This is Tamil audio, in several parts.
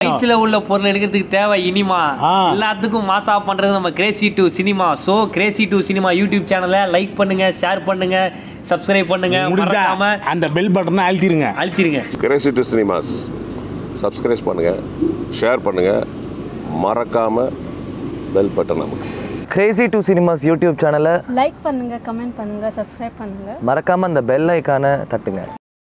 வயிற்றுல உள்ள பொருள் எடுக்கிறதுக்கு தேவை இனிமா ஆ. எல்லாத்துக்கும் மாசா பண்றது நம்ம crazy to cinema so crazy to cinema YouTube சேனலை லைக் பண்ணுங்க ஷேர் பண்ணுங்க சப்ஸ்கிரைப் பண்ணுங்க முடிஞ்சா மறக்காம அந்த பெல் பட்டனை அழுத்திருங்க அழுத்திருங்க கிரேசி டு சினிமாஸ் சப்ஸ்கிரைப் பண்ணுங்கள் ஷேர் பண்ணுங்கள் மறக்காமல் பெல் பட்டன் நமக்கு கிரேசி டு சினிமாஸ் யூடியூப் சேனலை லைக் பண்ணுங்க கமெண்ட் பண்ணுங்க சப்ஸ்கிரைப் பண்ணுங்க மறக்காமல் அந்த பெல் ஐக்கானை தட்டுங்க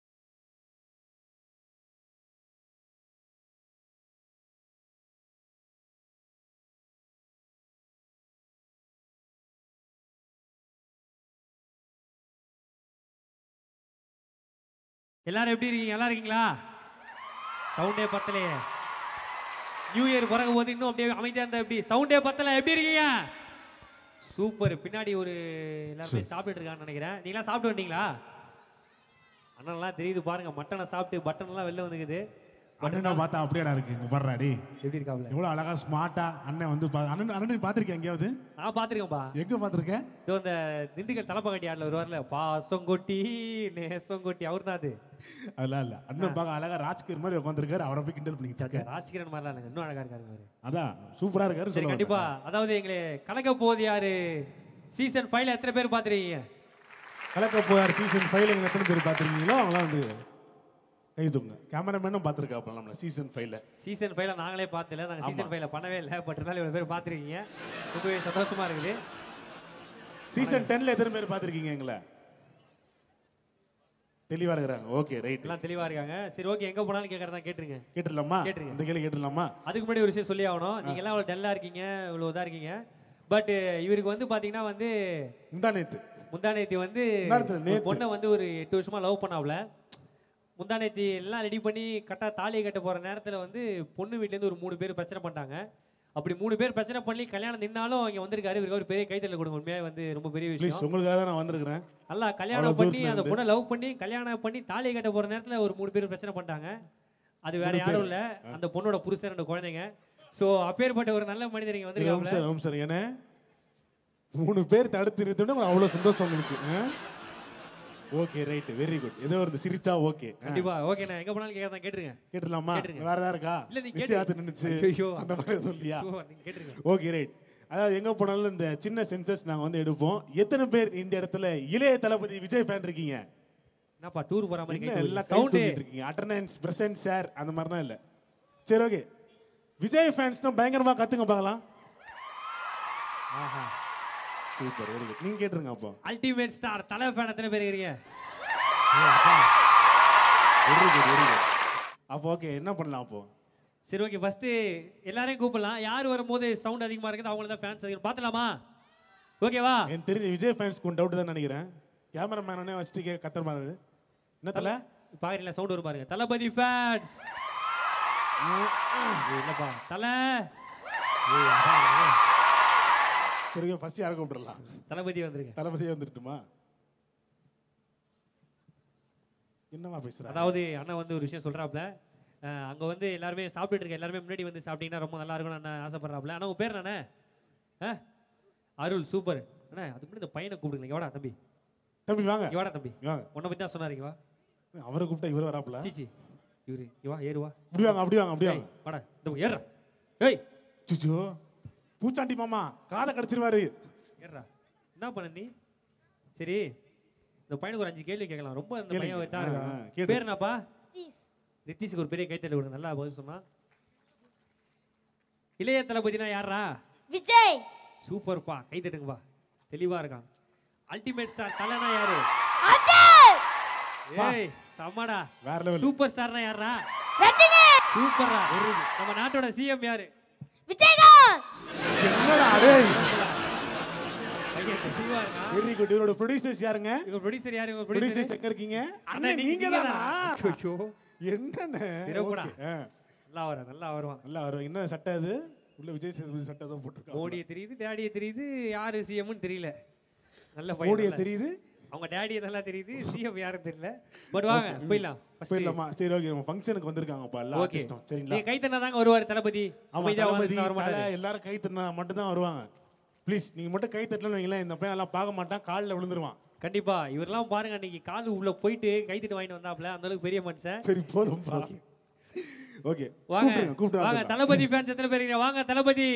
எல்லாரும் எப்படி இருக்கீங்க நல்லா இருக்கீங்களா சவுண்டே பத்தலையே நியூ இயர் பிறகு போது இன்னும் அப்படியே அமைதியா இருந்தா எப்படி சவுண்டே பத்தல எப்படி இருக்கீங்க சூப்பர் பின்னாடி ஒரு எல்லாருமே சாப்பிட்டுட்டு இருக்கான்னு நினைக்கிறேன் நீங்களாம் சாப்பிட்டு வந்தீங்களா அண்ணன்லாம் தெரியுது பாருங்க மட்டனை சாப்பிட்டு பட்டன் எல்லாம் வெளில வந்துக்குது அண்ணனை பார்த்தா அப்படியேடா இருக்கு இங்க பாடுறா டி எப்படி இருக்காப்ல எவ்வளவு அழகா ஸ்மார்ட்டா அண்ணன் வந்து பா- அண்ணன் அண்ணன் பாத்திருக்கேன் எங்கேயாவது நான் பாத்துருக்கேன்ப்பா எங்க பாத்திருக்கேன் இதோ இந்த திண்டுக்கல் தலப்பகட்டி ஆடல வருவார்ல பாசம் கொட்டி நேசம் கொட்டி அவர் தான் அது அதெல்லாம் இல்ல அண்ணன் பார்க்க அழகா ராஜ்கீர் மாதிரி உட்காந்துருக்காரு அவரை போய் கிண்டல் பண்ணிட்டு சே, இருக்காரு. ராஜ்கிரண் மாதிரிலாம் இல்லைங்க இன்னும் அழகா இருக்காரு அவரு அதான் சூப்பரா இருக்காரு சரி சொல்ல கண்டிப்பா அதாவது எங்களை கலக்க போகுது யாரு சீசன் ஃபைவ்ல எத்தனை பேர் பாத்துருக்கீங்க கலக்க போயார் சீசன் ஃபைவ்ல எங்க எத்தனை பேர் பாத்திருக்கீங்களோ அவங்களாம் வந்து கை தூங்க கேமராமேனும் பார்த்துருக்காப்பா நம்மள சீசன் ஃபைவ்ல சீசன் ஃபைவ்ல நாங்களே பார்த்தல நாங்க சீசன் ஃபைவ்ல பண்ணவே இல்லை பட் இருந்தாலும் இவ்வளவு பேர் பாத்துருக்கீங்க ரொம்பவே சந்தோஷமா இருக்குது சீசன் டென்ல எத்தனை பேர் பாத்திருக்கீங்க எங்களை தெளிவா இருக்கிறாங்க ஓகே ரைட் எல்லாம் தெளிவா இருக்காங்க சரி ஓகே எங்க போனாலும் கேட்கறதா கேட்டுருங்க கேட்டுடலாமா கேட்டுருங்க. இந்த கேள்வி கேட்டுடலாமா அதுக்கு முன்னாடி ஒரு விஷயம் சொல்லி ஆகணும் நீங்க எல்லாம் இவ்வளவு டல்லா இருக்கீங்க இவ்வளவு இதா இருக்கீங்க பட் இவருக்கு வந்து பாத்தீங்கன்னா வந்து முந்தா நேத்து முந்தானேத்தி வந்து முந்தானேத்து, ஒரு நேத்து. பொண்ணை வந்து ஒரு எட்டு வருஷமா லவ் பண்ணாப்ல முந்தானேத்தி எல்லாம் ரெடி பண்ணி கரெக்டாக தாலியை கட்ட போற நேரத்துல வந்து பொண்ணு வீட்ல இருந்து ஒரு மூணு பேர் பிரச்சனை பண்ணிட்டாங்க அப்படி மூணு பேர் பிரச்சனை பண்ணி கல்யாணம் நின்னாலும் இங்க வந்திருக்காரு இவருக்கு ஒரு பெரிய கைத்தறல் கொடுங்க உண்மையாக வந்து ரொம்ப பெரிய ப்ளீஸ் விஷயம் உங்களுக்காக தான் நான் வந்திருக்கிறேன் நல்லா கல்யாணம் அவ்வளவு பண்ணி தூரத்துல அந்த இருந்து. பொண்ணை லவ் பண்ணி கல்யாணம் பண்ணி தாலியை கட்ட போற நேரத்துல ஒரு மூணு பேர் பிரச்சனை பண்ணிட்டாங்க அது வேற யாரும் இல்ல அந்த பொண்ணோட புருஷன் ரெண்டு குழந்தைங்க சோ அப்பேற்பட்ட ஒரு நல்ல மனிதர் இங்க வந்திருக்காங்க சார் ஓம் சார் ஏன்னா மூணு பேர் தடுத்து நிறுத்தோட அவ்வளவு சந்தோஷம் உங்களுக்கு ஓகே ரைட் வெரி குட் ஏதோ ஒரு சிரிச்சா ஓகே கண்டிப்பா ஓகே நான் எங்க போனாலும் கேட்கறதா கேட்டுருங்க கேட்டுடலாமா கேட்டுருங்க. வேற ஏதாவது இருக்கா இல்ல, நீ நிச்சயதார்த்தம் கேட்டு- நின்னுச்சு ஐயோ. அந்த மாதிரி சொல்லியா சோ, நீங்க கேட்டுருங்க ஓகே ரைட் அதாவது எங்க போனாலும் இந்த சின்ன சென்சஸ் நாங்க வந்து எடுப்போம் எத்தனை பேர் இந்த இடத்துல இளைய தளபதி விஜய் ஃபேன் இருக்கீங்க என்னப்பா டூர் போற மாதிரி என்ன கை எல்லாம் கை சவுண்ட் தூக்கிட்டு இருக்கீங்க அட்டண்டன்ஸ் பிரசன்ட் சார் அந்த மாதிரிலாம் இல்ல சரி ஓகே விஜய் ஃபேன்ஸ் தான் பயங்கரமா கத்துங்க பார்க்கலாம் சூப்பர் வெரி குட் நீங்க கேட்டுருங்க அப்போ அல்டிமேட் ஸ்டார் தலை ஃபேன் எத்தனை பேர் இருக்கீங்க வெரி குட் வெரி குட் அப்போ ஓகே என்ன பண்ணலாம் அப்போ சரி ஓகே ஃபர்ஸ்ட் எல்லாரையும் கூப்பிடலாம் யார் வரும்போது சவுண்ட் அதிகமா இருக்குது அவங்கள தான் ஃபேன்ஸ் அதிகம் பார்த்துலாமா ஓகேவா எனக்கு தெரிஞ்ச விஜய் ஃபேன்ஸ்க்கு ஒன்று டவுட் தான் நினைக்கிறேன் கேமராமேனே வச்சுட்டு கே கத்துற மாதிரி என்ன தல பாக்குறீங்களா சவுண்ட் வரும் பாருங்க தளபதி ஃபேன்ஸ் இல்லப்பா தலை சரி ஃபர்ஸ்ட் யாரை கூப்பிடலாம் தளபதி வந்திருங்க தளபதியே வந்துட்டுமா என்னவா பேசுற அதாவது அண்ணன் வந்து ஒரு விஷயம் சொல்றாப்ல அஹ், அங்க வந்து எல்லாருமே சாப்பிட்டுட்டு இருக்க எல்லாருமே முன்னாடி வந்து சாப்பிட்டீங்கன்னா ரொம்ப நல்லா இருக்கும்னு அண்ணன் ஆசைப்படுறாப்ல அண்ணா உங்க பேர் என்னண்ணே ஆ அருள் சூப்பர் அண்ணா அதுக்கு முன்னாடி இந்த பையனை கூப்பிடுங்க இங்க வாடா தம்பி தம்பி வாங்க இங்க வாடா தம்பி வாங்க உன்னை பத்தி தான் சொன்னாருங்க வா அவரை கூப்பிட்டா இவரு வராப்புல சீச்சி இவரு இங்க வா ஏறு வா அப்படி வாங்க அப்படி வாங்க அப்படி ஏய், வாங்க வாடா இந்த பக்கம் ஏறுடா ஏய் சுச்சோ பூச்சாண்டி மாமா காதை கடிச்சிருவாரு ஏறுடா என்ன பண்ண நீ சரி இந்த பையனுக்கு ஒரு அஞ்சு கேள்வி கேட்கலாம் ரொம்ப இந்த கேளுங்க. பையன் இதா ஆ, ஆ, இருக்கான் கேளு. பேர் என்னப்பா ரித்தீஷுக்கு ஒரு பெரிய கைத்தறி கொடுங்க நல்லா பதில் சொன்னா இளைய தளபதினா யாரா விஜய் சூப்பர்ப்பா கை தட்டுங்கப்பா தெளிவா இருக்கான் அல்டிமேட் ஸ்டார் தலைனா யாரு அஜய் ஏய் சமடா வேற லெவல் சூப்பர் ஸ்டார்னா யாரா ரஜினி சூப்பரா நம்ம நாட்டோட சிஎம் யாரு விஜயகாந்த் என்னடா டேய் பையன் தெளிவா இருக்கான் வெரி குட் இவரோட ப்ரொடியூசர்ஸ் யாருங்க இவங்க ப்ரொடியூசர் யாரு இவங்க ப்ரொடியூசர்ஸ் ப்ரொடியூசர் எங்க இருக்கீங்க அண்ணன் அண்ணன் நீங்க தானா ஐயோ என்னண்ணே சிறப்புடா. Okay, ஆ. நல்லா வர நல்லா வருவான் நல்லா வரும் என்ன சட்டை அது உள்ள விஜய் சேதுபதி சட்டை தான் போட்டிருக்காங்க மோடியை தெரியுது டேடியை தெரியுது யாரு சிஎம்னு தெரியல நல்ல மோடியை பையன் நல்லா- தெரியுது அவங்க டேடியை நல்லா தெரியுது சிஎம் யாரும் தெரியல பட் வாங்க போயிடலாம் First போயிடலாமா சரி ஓகே நம்ம ஃபங்க்ஷனுக்கு வந்திருக்காங்கப்பா எல்லா ஓகே ஆர்டிஸ்டும் சரிங்களா நீங்க கை தந்தா தாங்க வருவாரு தளபதி ஆமா அமைதியா தளபதி உட்கார்ந்து வர தலை மாட்டாரு எல்லாரும் கை தட்டினா மட்டும் தான் வருவாங்க ப்ளீஸ் நீங்க மட்டும் கை தட்டலன்னு வைங்களேன் இந்த பையன் எல்லாம் பார்க்க மாட்டான் காலில் விழுந்துருவான் கண்டிப்பா இவரெல்லாம் பாருங்க அன்னைக்கு கால் உள்ள போயிட்டு கை தட்டு வாங்கிட்டு வந்தாப்ல அந்த அளவுக்கு பெரிய மனுஷன் சரி போதும்பா ஓகே வாங்க கூப்பிடுங்க கூப்பிட்டு வாங்க வந்துடலாம். தளபதி ஃபேன்ஸ் எத்தனை பேர் இருக்கீங்க வாங்க தளபதி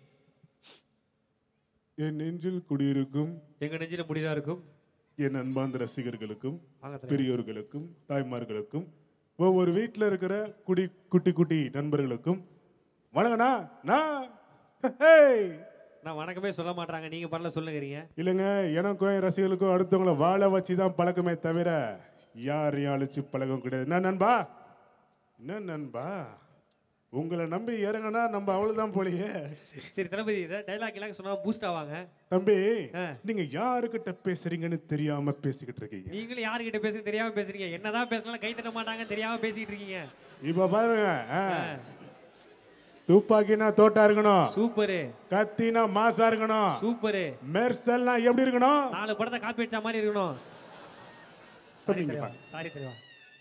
என் நெஞ்சில் குடியிருக்கும் எங்க நெஞ்சில முடிதா இருக்கும் என் அன்பார்ந்த ரசிகர்களுக்கும் வாங்க தல- பெரியோர்களுக்கும் தாய்மார்களுக்கும் ஒவ்வொரு வீட்டில் இருக்கிற குடி குட்டி குட்டி நண்பர்களுக்கும் வணங்கண்ணா நான் ஹேய். நான் வணக்கமே சொல்ல மாட்டாங்க நீங்க பரல சொல்லுங்கிறீங்க இல்லைங்க எனக்கும் என் ரசிகர்களுக்கும் அடுத்தவங்கள வாழ வச்சு தான் பழக்கமே தவிர யாரையும் அழிச்சு பழக்கம் கிடையாது என்ன நண்பா என்ன நண்பா உங்களை நம்பி இறங்கினா நம்ம அவ்வளவுதான் போலியே சரி தளபதி டைலாக் எல்லாம் சொன்னா பூஸ்ட் ஆவாங்க தம்பி ஆ. நீங்க யாருக்கிட்ட பேசுறீங்கன்னு தெரியாம பேசிக்கிட்டு இருக்கீங்க நீங்களும் யாருக்கிட்ட பேசுங்க தெரியாம பேசுறீங்க என்னதான் பேசினாலும் கை தட்ட மாட்டாங்க தெரியாம பேசிட்டு இருக்கீங்க இப்ப பாருங்க ஆ. துப்பாக்கினா தோட்டா இருக்கணும் சூப்பரு கத்தினா மாசா இருக்கணும் சூப்பரு மெர்சல்னா எப்படி இருக்கணும் நாலு படத்தை காப்பி அடிச்ச மாதிரி இருக்கணும் சாரி நீங்க தலைவா சாரி தலைவா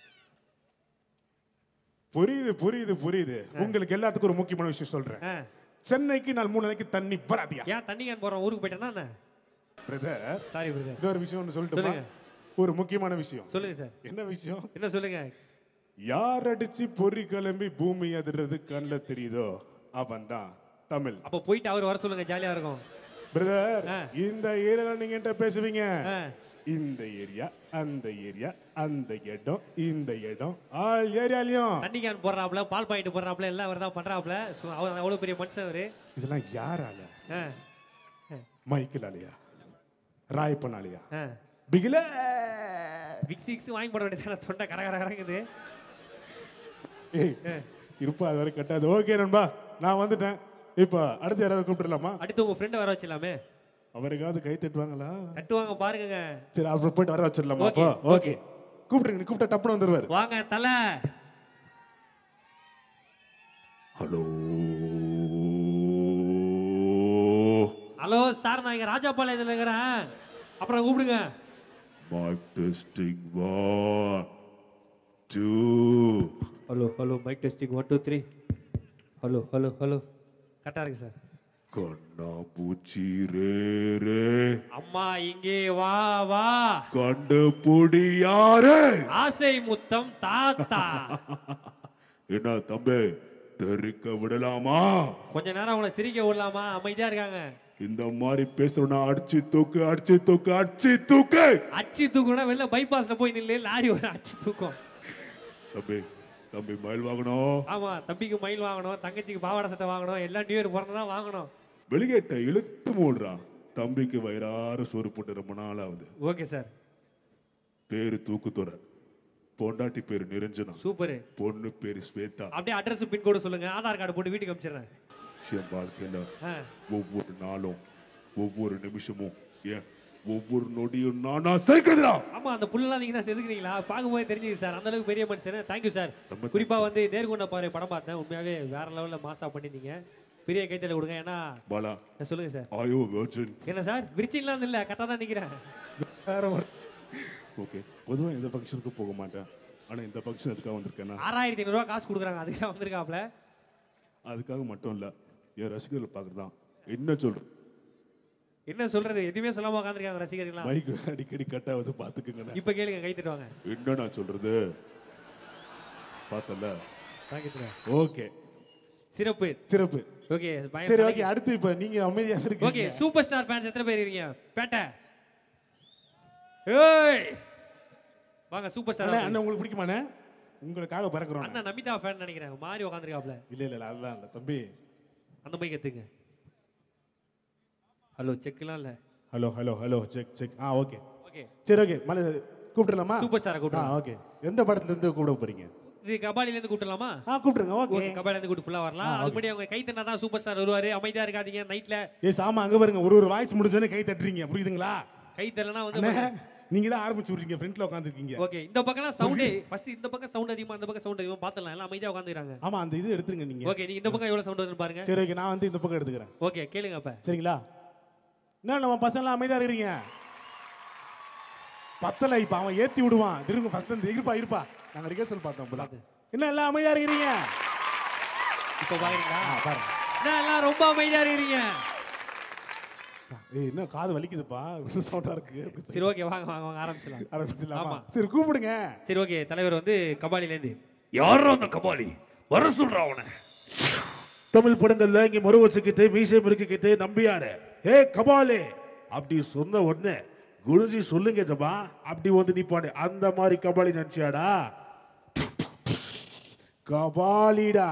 புரியுது புரியுது புரியுது உங்களுக்கு எல்லாத்துக்கும் ஒரு முக்கியமான விஷயம் சொல்றேன் ஆ. சென்னைக்கு நாள் மூணு நாளைக்கு தண்ணி வராதியா ஏன் தண்ணி கேன் போறோம் ஊருக்கு போயிட்டேன்னா என்ன பிரதர் சாரி பிரதர் இன்னொரு விஷயம் ஒன்று சொல்லட்டுமா சொல்லுங்க. ஒரு முக்கியமான விஷயம் சொல்லுங்க சார் என்ன விஷயம் என்ன சொல்லுங்க யார் அடிச்சு பொறி கிளம்பி பூமி அதிர்றது கண்ணில் தெரியுதோ அவன் தான் தமிழ் அப்ப போயிட்டு அவர் வர சொல்லுங்க ஜாலியா இருக்கும் பிரதர் ஆ. இந்த ஏரியால நீங்க என்கிட்ட பேசுவீங்க ஆ. இந்த ஏரியா அந்த ஏரியா அந்த இடம் இந்த இடம் ஆல் ஏரியாலையும் தண்ணி கேன் போடுறாப்ல பால் பாயிண்ட் போடுறாப்ல எல்லாம் அவர் தான் பண்றாப்ல So, அவர் அவ்வளவு பெரிய மனுஷன் அவரு இதெல்லாம் யாரால ஆ, மைக்கிளாலையா ராயப்பனாலையா ஆ. பிகில பிக் சிக்ஸ் வாங்கி போட வேண்டியது தொண்டை கர கர கரங்குது ஏய் இருப்பா அது வரை கட்டாது ஓகே நண்பா நான் வந்துட்டேன் இப்போ அடுத்து யாராவது கூப்பிட்டுலாமா அடுத்து உங்க ஃப்ரெண்டை வர வச்சிடலாமே அவருக்காவது கை தட்டுவாங்களா கட்டுவாங்க பாருங்க சரி அப்புறம் போயிட்டு வர வச்சிடலாமா Okay, அப்போ ஓகே கூப்பிட்டுருங்க நீ கூப்பிட்டா டப்புனு வந்துருவாரு வாங்க தலை ஹலோ ஹலோ சார் நான் இங்க ராஜாபாளையத்தில் இருக்கிறேன் அப்புறம் கூப்பிடுங்க mic testing one two hello hello mic testing one two three hello hello hello கரெக்டாக இருக்கு சார் கண்ணா பூச்சி ரே ரே அம்மா இங்கே வா வா கண்டு புடி யாரு ஆசை முத்தம் தாத்தா என்ன தம்பி தெரிக்க விடலாமா கொஞ்ச நேரம் அவங்கள சிரிக்க விடலாமா அமைதியா இருக்காங்க இந்த மாதிரி பேசுறோம்னா அடிச்சு தூக்கு அடிச்சு தூக்கு அடிச்சு தூக்கு அச்சு தூக்குனா வெளில பைபாஸ்ல போய் நில்லு லாரி ஒரு அச்சு தூக்கும் தம்பி தம்பி மயில் வாங்கணும் ஆமா தம்பிக்கு மயில் வாங்கணும் தங்கச்சிக்கு பாவாடை சட்டை வாங்கணும் எல்லாம் நியூ இயர் பிறந்தா வாங்கணும் வெளியேட்ட இழுத்து மூடுறான் தம்பிக்கு வயிறார சோறு போட்டு ரொம்ப நாள் ஆகுது ஓகே சார் பேரு தூக்குத்துறை பொண்டாட்டி பேரு நிரஞ்சனா சூப்பர் பொண்ணு பேரு ஸ்வேதா அப்படியே அட்ரஸ் பின்கோடு சொல்லுங்க ஆதார் கார்டு போட்டு வீட்டுக்கு அனுப்பிச்சிடுறேன் என் வாழ்க்கையில ஆ, ஒவ்வொரு நாளும் ஒவ்வொரு நிமிஷமும் ஏன் ஒவ்வொரு நொடியும் நானா சேர்க்குதுடா ஆமா அந்த புல்லாம் நீங்க தான் செதுக்குறீங்களா பார்க்கும்போது தெரிஞ்சுது சார் அந்த அளவுக்கு பெரிய மனுஷன் தேங்க்யூ சார் ரொம்ப குறிப்பா வந்து நேர்கொண்ட பாறை படம் பார்த்தேன் உண்மையாவே வேற லெவல்ல மாசா பண்ணிருந்தீங்க பெரிய கைத்தல கொடுங்க ஏன்னா பாலா நான் சொல்லுங்க சார் ஆயோ வெர்ஜின் என்ன சார் விரிச்சிங்களாம் இல்ல கரெக்டாக தான் நிக்கிறேன் ஓகே பொதுவா எந்த ஃபங்க்ஷனுக்கு போக மாட்டேன் ஆனா இந்த ஃபங்க்ஷன் எதுக்காக வந்திருக்கேன்னா ஆறாயிரத்தி ஐநூறுரூவா காசு கொடுக்குறாங்க அதுக்கு தான் வந்திருக்காப்ல அதுக்காக மட்டும் இல்ல என் ரசிகர்களை பார்க்கறதான் என்ன சொல்றேன் என்ன சொல்றது எதுவுமே சொல்லாம உட்காந்துருக்காங்க ரசிகர்கள்லாம் மைக் அடிக்கடி கட் ஆகுது பாத்துக்குங்க இப்ப கேளுங்க கை தட்டுவாங்க என்ன நான் சொல்றது பார்த்தல தேங்க்யூ ஓகே சிறப்பு சிறப்பு ஓகே சரி ஓகே அடுத்து இப்ப நீங்க அமைதியா ஓகே இருக்கீங்க சூப்பர் ஸ்டார் ஃபேன்ஸ் எத்தனை பேர் இருக்கீங்க பேட்டை ஏய் வாங்க சூப்பர் அண்ணா ஸ்டார் அண்ணா உங்களுக்கு பிடிக்குமாண்ணே உங்களுக்காக பறக்குறோம் அண்ணா நமிதா ஃபேன் நினைக்கிறேன் மாறி உட்காந்துருக்காப்ல இல்ல இல்ல இல்ல அதெல்லாம் இல்ல தம்பி அந்த மைக் எடுத்துங்க ஹலோ செக்லாம் இல்ல hello hello hello check check ஆ ஓகே ஓகே சரி ஓகே மலை கூப்பிட்டுலாமா சூப்பர் ஸ்டாரை ஆ கூப்பிட்டு ஓகே எந்த படத்துல இருந்து கூப்பிட போறீங்க இது கபாலில இருந்து கூப்பிடலாமா ஆ கூப்பிடுங்க ஓகே ஓகே கபாலில இருந்து கூப்பிட்டு ஃபுல்லா வரலாம் ஆ, அதுக்கு முன்னாடி அவங்க கை தட்டினா தான் சூப்பர் ஸ்டார் வருவாரு அமைதியா இருக்காதீங்க நைட்ல ஏஸ் ஆமா அங்க பாருங்க ஒரு ஒரு வாய்ஸ் முடிஞ்சோடனே கை தட்டுறீங்க புரியுதுங்களா கை தரலனா அண்ணே வந்து நீங்க தான் ஆரம்பிச்சு விடுறீங்க ஃப்ரண்ட்ல உட்காந்துருக்கீங்க ஓகே இந்த பக்கம்லாம் சவுண்டே ஃபர்ஸ்ட் இந்த பக்கம் சவுண்ட் அதிகமா அந்த பக்கம் சவுண்ட் அதிகமா பாத்துடலாம் எல்லாம் அமைதியா உட்காந்துறாங்க ஆமா அந்த இது எடுத்துருங்க நீங்க ஓகே நீங்க இந்த பக்கம் எவ்வளவு சவுண்ட் வருதுன்னு பாருங்க சரி ஓகே நான் வந்து இந்த பக்கம் எடுத்துக்கிறேன் ஓகே கேளுங்க அப்ப சரிங்களா என்ன நம்ம பசங்களாம் அமைதியா இருக்கிறீங்க பத்தல இப்ப அவன் ஏத்தி விடுவான் திரும்ப ஃபர்ஸ்ட் இருந்து இருப்பா இருப்பா நாங்க ரிகர்சல் பார்த்தோம் இப்பதான் என்ன எல்லாம் அமைதியா இருக்கிறீங்க இப்போ பாக்குறீங்களா ஆ, பாருங்க என்ன எல்லாம் ரொம்ப அமைதியா இருக்கிறீங்க ஏய் என்ன காது வலிக்குதுப்பா சவுண்டா இருக்கு சரி ஓகே வாங்க வாங்க வாங்க ஆரம்பிச்சலாம் ஆரம்பிச்சிடலாமா ஆமா. சரி கூப்பிடுங்க சரி ஓகே தலைவர் வந்து கபாலில இருந்து யாரோ அந்த கபாலி வர சொல்றான் அவனை தமிழ் படங்கள்ல இங்க மறு வச்சுக்கிட்டு மீசை முறுக்கிக்கிட்டு நம்பியாரு ஏ கபாலே அப்படி சொன்ன உடனே குருஜி சொல்லுங்க ஜபா அப்படி வந்து நிப்பாடு அந்த மாதிரி கபாலி நினைச்சியாடா கபாலிடா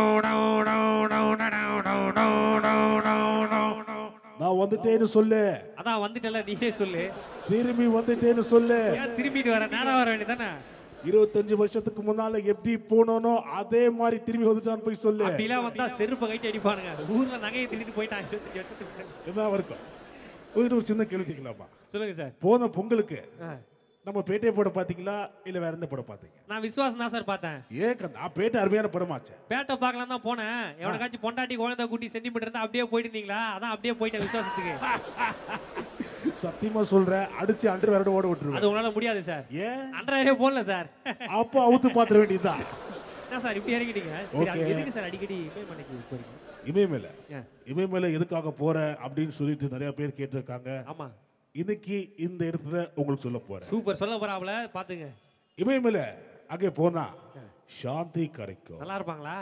நான் வந்துட்டேன்னு சொல்லு அதான் வந்துட்டல நீயே சொல்லு திரும்பி வந்துட்டேன்னு சொல்லு ஏன் திரும்பிட்டு வர நேரா வர வேண்டியதானே இருபத்தஞ்சு வருஷத்துக்கு முன்னால எப்படி போனோனோ அதே மாதிரி திரும்பி வந்துட்டான்னு போய் சொல்லு அப்படிலாம் வந்தா செருப்பை கைட்டு அடிப்பானுங்க ஊர்ல நகையை திருடிட்டு போயிட்டான் இருபத்தஞ்சு வருஷத்துக்கு முன்னாடி. என்ன இருக்கும் உங்ககிட்ட ஒரு சின்ன கேள்வி கேட்கலாமா சொல்லுங்க சார் போன பொங்கலுக்கு ஆ. நம்ம பேட்டை படம் பாத்தீங்களா இல்ல வேற எந்த படம் பாத்தீங்க நான் விசுவாசம் தான் சார் பார்த்தேன் ஏக்க நான் பேட்டை அருமையான படமாச்சே பேட்டை பார்க்கலாம் தான் போனேன் எவனுக்காச்சும் பொண்டாட்டி குழந்தை குட்டி சென்டிமீட்டர் இருந்தா அப்படியே போயிட்டு இருந்தீங்களா அதான் அப்படியே போயிட்டேன் விசுவாசத்துக்கு சத்தியமா சொல்றேன் அடிச்சு அன்று வேற ஓட விட்டுருவேன் அது உங்களால முடியாது சார் ஏன் அன்றாயிரே போடல சார் அப்போ அவுத்து பாத்திர வேண்டியதுதான் என்ன சார் இப்படி இறங்கிட்டீங்க சரி அது Okay. எதுக்கு சார் அடிக்கடி இமயமலைக்கு போறீங்க இமயமேல ஏன்? இமயமேல எதுக்காக போற அப்படின்னு சொல்லிட்டு நிறைய பேர் கேட்டிருக்காங்க ஆமா இன்னைக்கு இந்த இடத்துல உங்களுக்கு சொல்ல போறேன் சூப்பர் சொல்ல போறாப்ல பாத்துங்க இமயமேல அங்கே போனா சாந்தி கிடைக்கும் நல்லா இருப்பாங்களா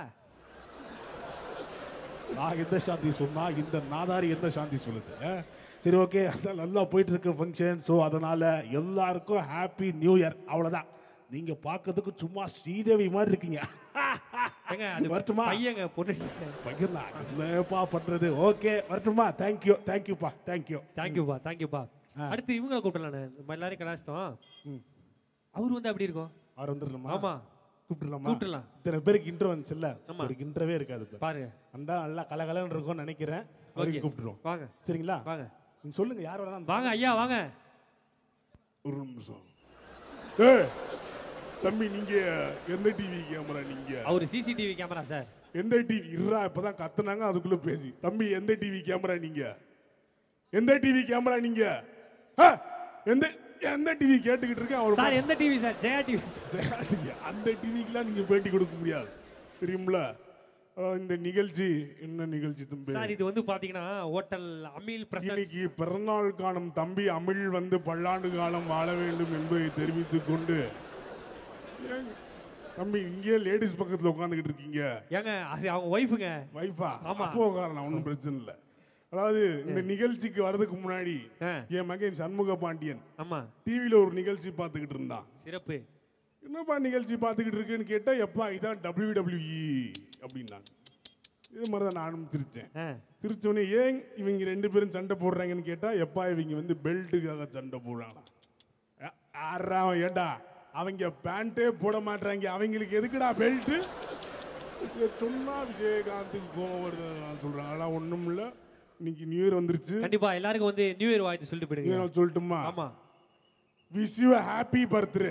நான் எந்த சாந்தி சொன்னா இந்த நாதாரி எந்த சாந்தி சொல்லுது அஹ்? சரி ஓகே அதான் நல்லா போயிட்டு இருக்கு ஃபங்க்ஷன் ஸோ அதனால எல்லாருக்கும் ஹாப்பி நியூ இயர் அவ்வளோதான் நீங்க பார்க்கறதுக்கு சும்மா ஸ்ரீதேவி மாதிரி இருக்கீங்க ஏங்க அது வரட்டுமா? பையங்க பொண்ணு பகிர்ந்தா என்னப்பா பண்றது ஓகே வரட்டுமா தேங்க்யூ தேங்க்யூப்பா தேங்க்யூ தேங்க்யூப்பா தேங்க்யூப்பா அடுத்து இவங்களை கூப்பிடலானே நம்ம எல்லாரையும் கலாச்சிட்டோம் அவர் வந்து அப்படி இருக்கும் அவர் வந்துடலாமா ஆமா கூப்பிட்டுலாமா கூப்பிட்டுலாம். இத்தனை பேருக்கு இன்ட்ரோ வந்துச்சுல்ல ஆமா. ஒரு இன்ட்ரவே இருக்காது இப்ப. பாருங்க வந்தா நல்லா கலகலன்னு இருக்கும்னு நினைக்கிறேன் ஓகே அவருக்கு கூப்பிட்டுருவோம் வாங்க சரிங்களா வாங்க நீங்க சொல்லுங்க யார் வேணாலும் வாங்க ஐயா வாங்க ஒரு நிமிஷம் ஏய் தம்பி நீங்க எந்த டிவி கேமரா நீங்க அவர் சிசிடிவி கேமரா சார் எந்த டிவி இருறா இப்பதான் கத்துனாங்க அதுக்குள்ள பேசி தம்பி எந்த டிவி கேமரா நீங்க எந்த டிவி கேமரா நீங்க ஆ, எந்த எந்த டிவி கேட்டுக்கிட்டு இருக்கேன் அவர் சார் எந்த TV sir Jaya TV Jaya TV. அந்த டிவிக்கெல்லாம் நீங்க பேட்டி கொடுக்க முடியாது தெரியுங்களா அஹ் இந்த நிகழ்ச்சி என்ன நிகழ்ச்சி தம்பி சார் இது வந்து பாத்தீங்கன்னா ஹோட்டல் அமீல் பிரசாத் இன்னைக்கு பிறநாள் காணும் தம்பி அமிழ் வந்து பல்லாண்டு காலம் வாழ வேண்டும் என்பதை தெரிவித்துக் கொண்டு ஏன் தம்பி இங்கே லேடிஸ் பக்கத்துல உட்காந்துக்கிட்டு இருக்கீங்க ஏங்க அது அவங்க ஒய்ஃபுங்க வைஃபா ஆமா. அப்போ உட்காரலாம் ஒன்றும் பிரச்சனை இல்லை அதாவது இந்த நிகழ்ச்சிக்கு வர்றதுக்கு முன்னாடி ஆ. என் மகன் சண்முக பாண்டியன் ஆமா டிவியில ஒரு நிகழ்ச்சி பார்த்துக்கிட்டு இருந்தான் சிறப்பு என்னப்பா நிகழ்ச்சி பார்த்துக்கிட்டு இருக்குன்னு கேட்டா எப்பா இதான் டபிள்யூ அப்படின்னாங்க இது மாதிரி தான் நானும் சிரிச்சேன் ஆ சிரிச்சோடனே ஏன் இவங்க ரெண்டு பேரும் சண்டை போடுறாங்கன்னு கேட்டா எப்பா இவங்க வந்து பெல்ட்டுக்காக சண்டை போடுறாங்களா ஆறா ஏண்டா அவங்க பேண்ட்டே போட மாட்டாங்க அவங்களுக்கு எதுக்குடா பெல்ட்டு சொன்னா விஜயகாந்துக்கு கோவம் வருது நான் சொல்றேன் அதெல்லாம் ஒண்ணும் இல்ல இன்னைக்கு நியூ இயர் வந்துருச்சு கண்டிப்பா எல்லாருக்கும் வந்து நியூ இயர் வாழ்த்து சொல்லிட்டு நியூ போயிடுங்க இயர் சொல்லட்டுமா ஆமா விஷ் யூ ஹாப்பி பர்த்டே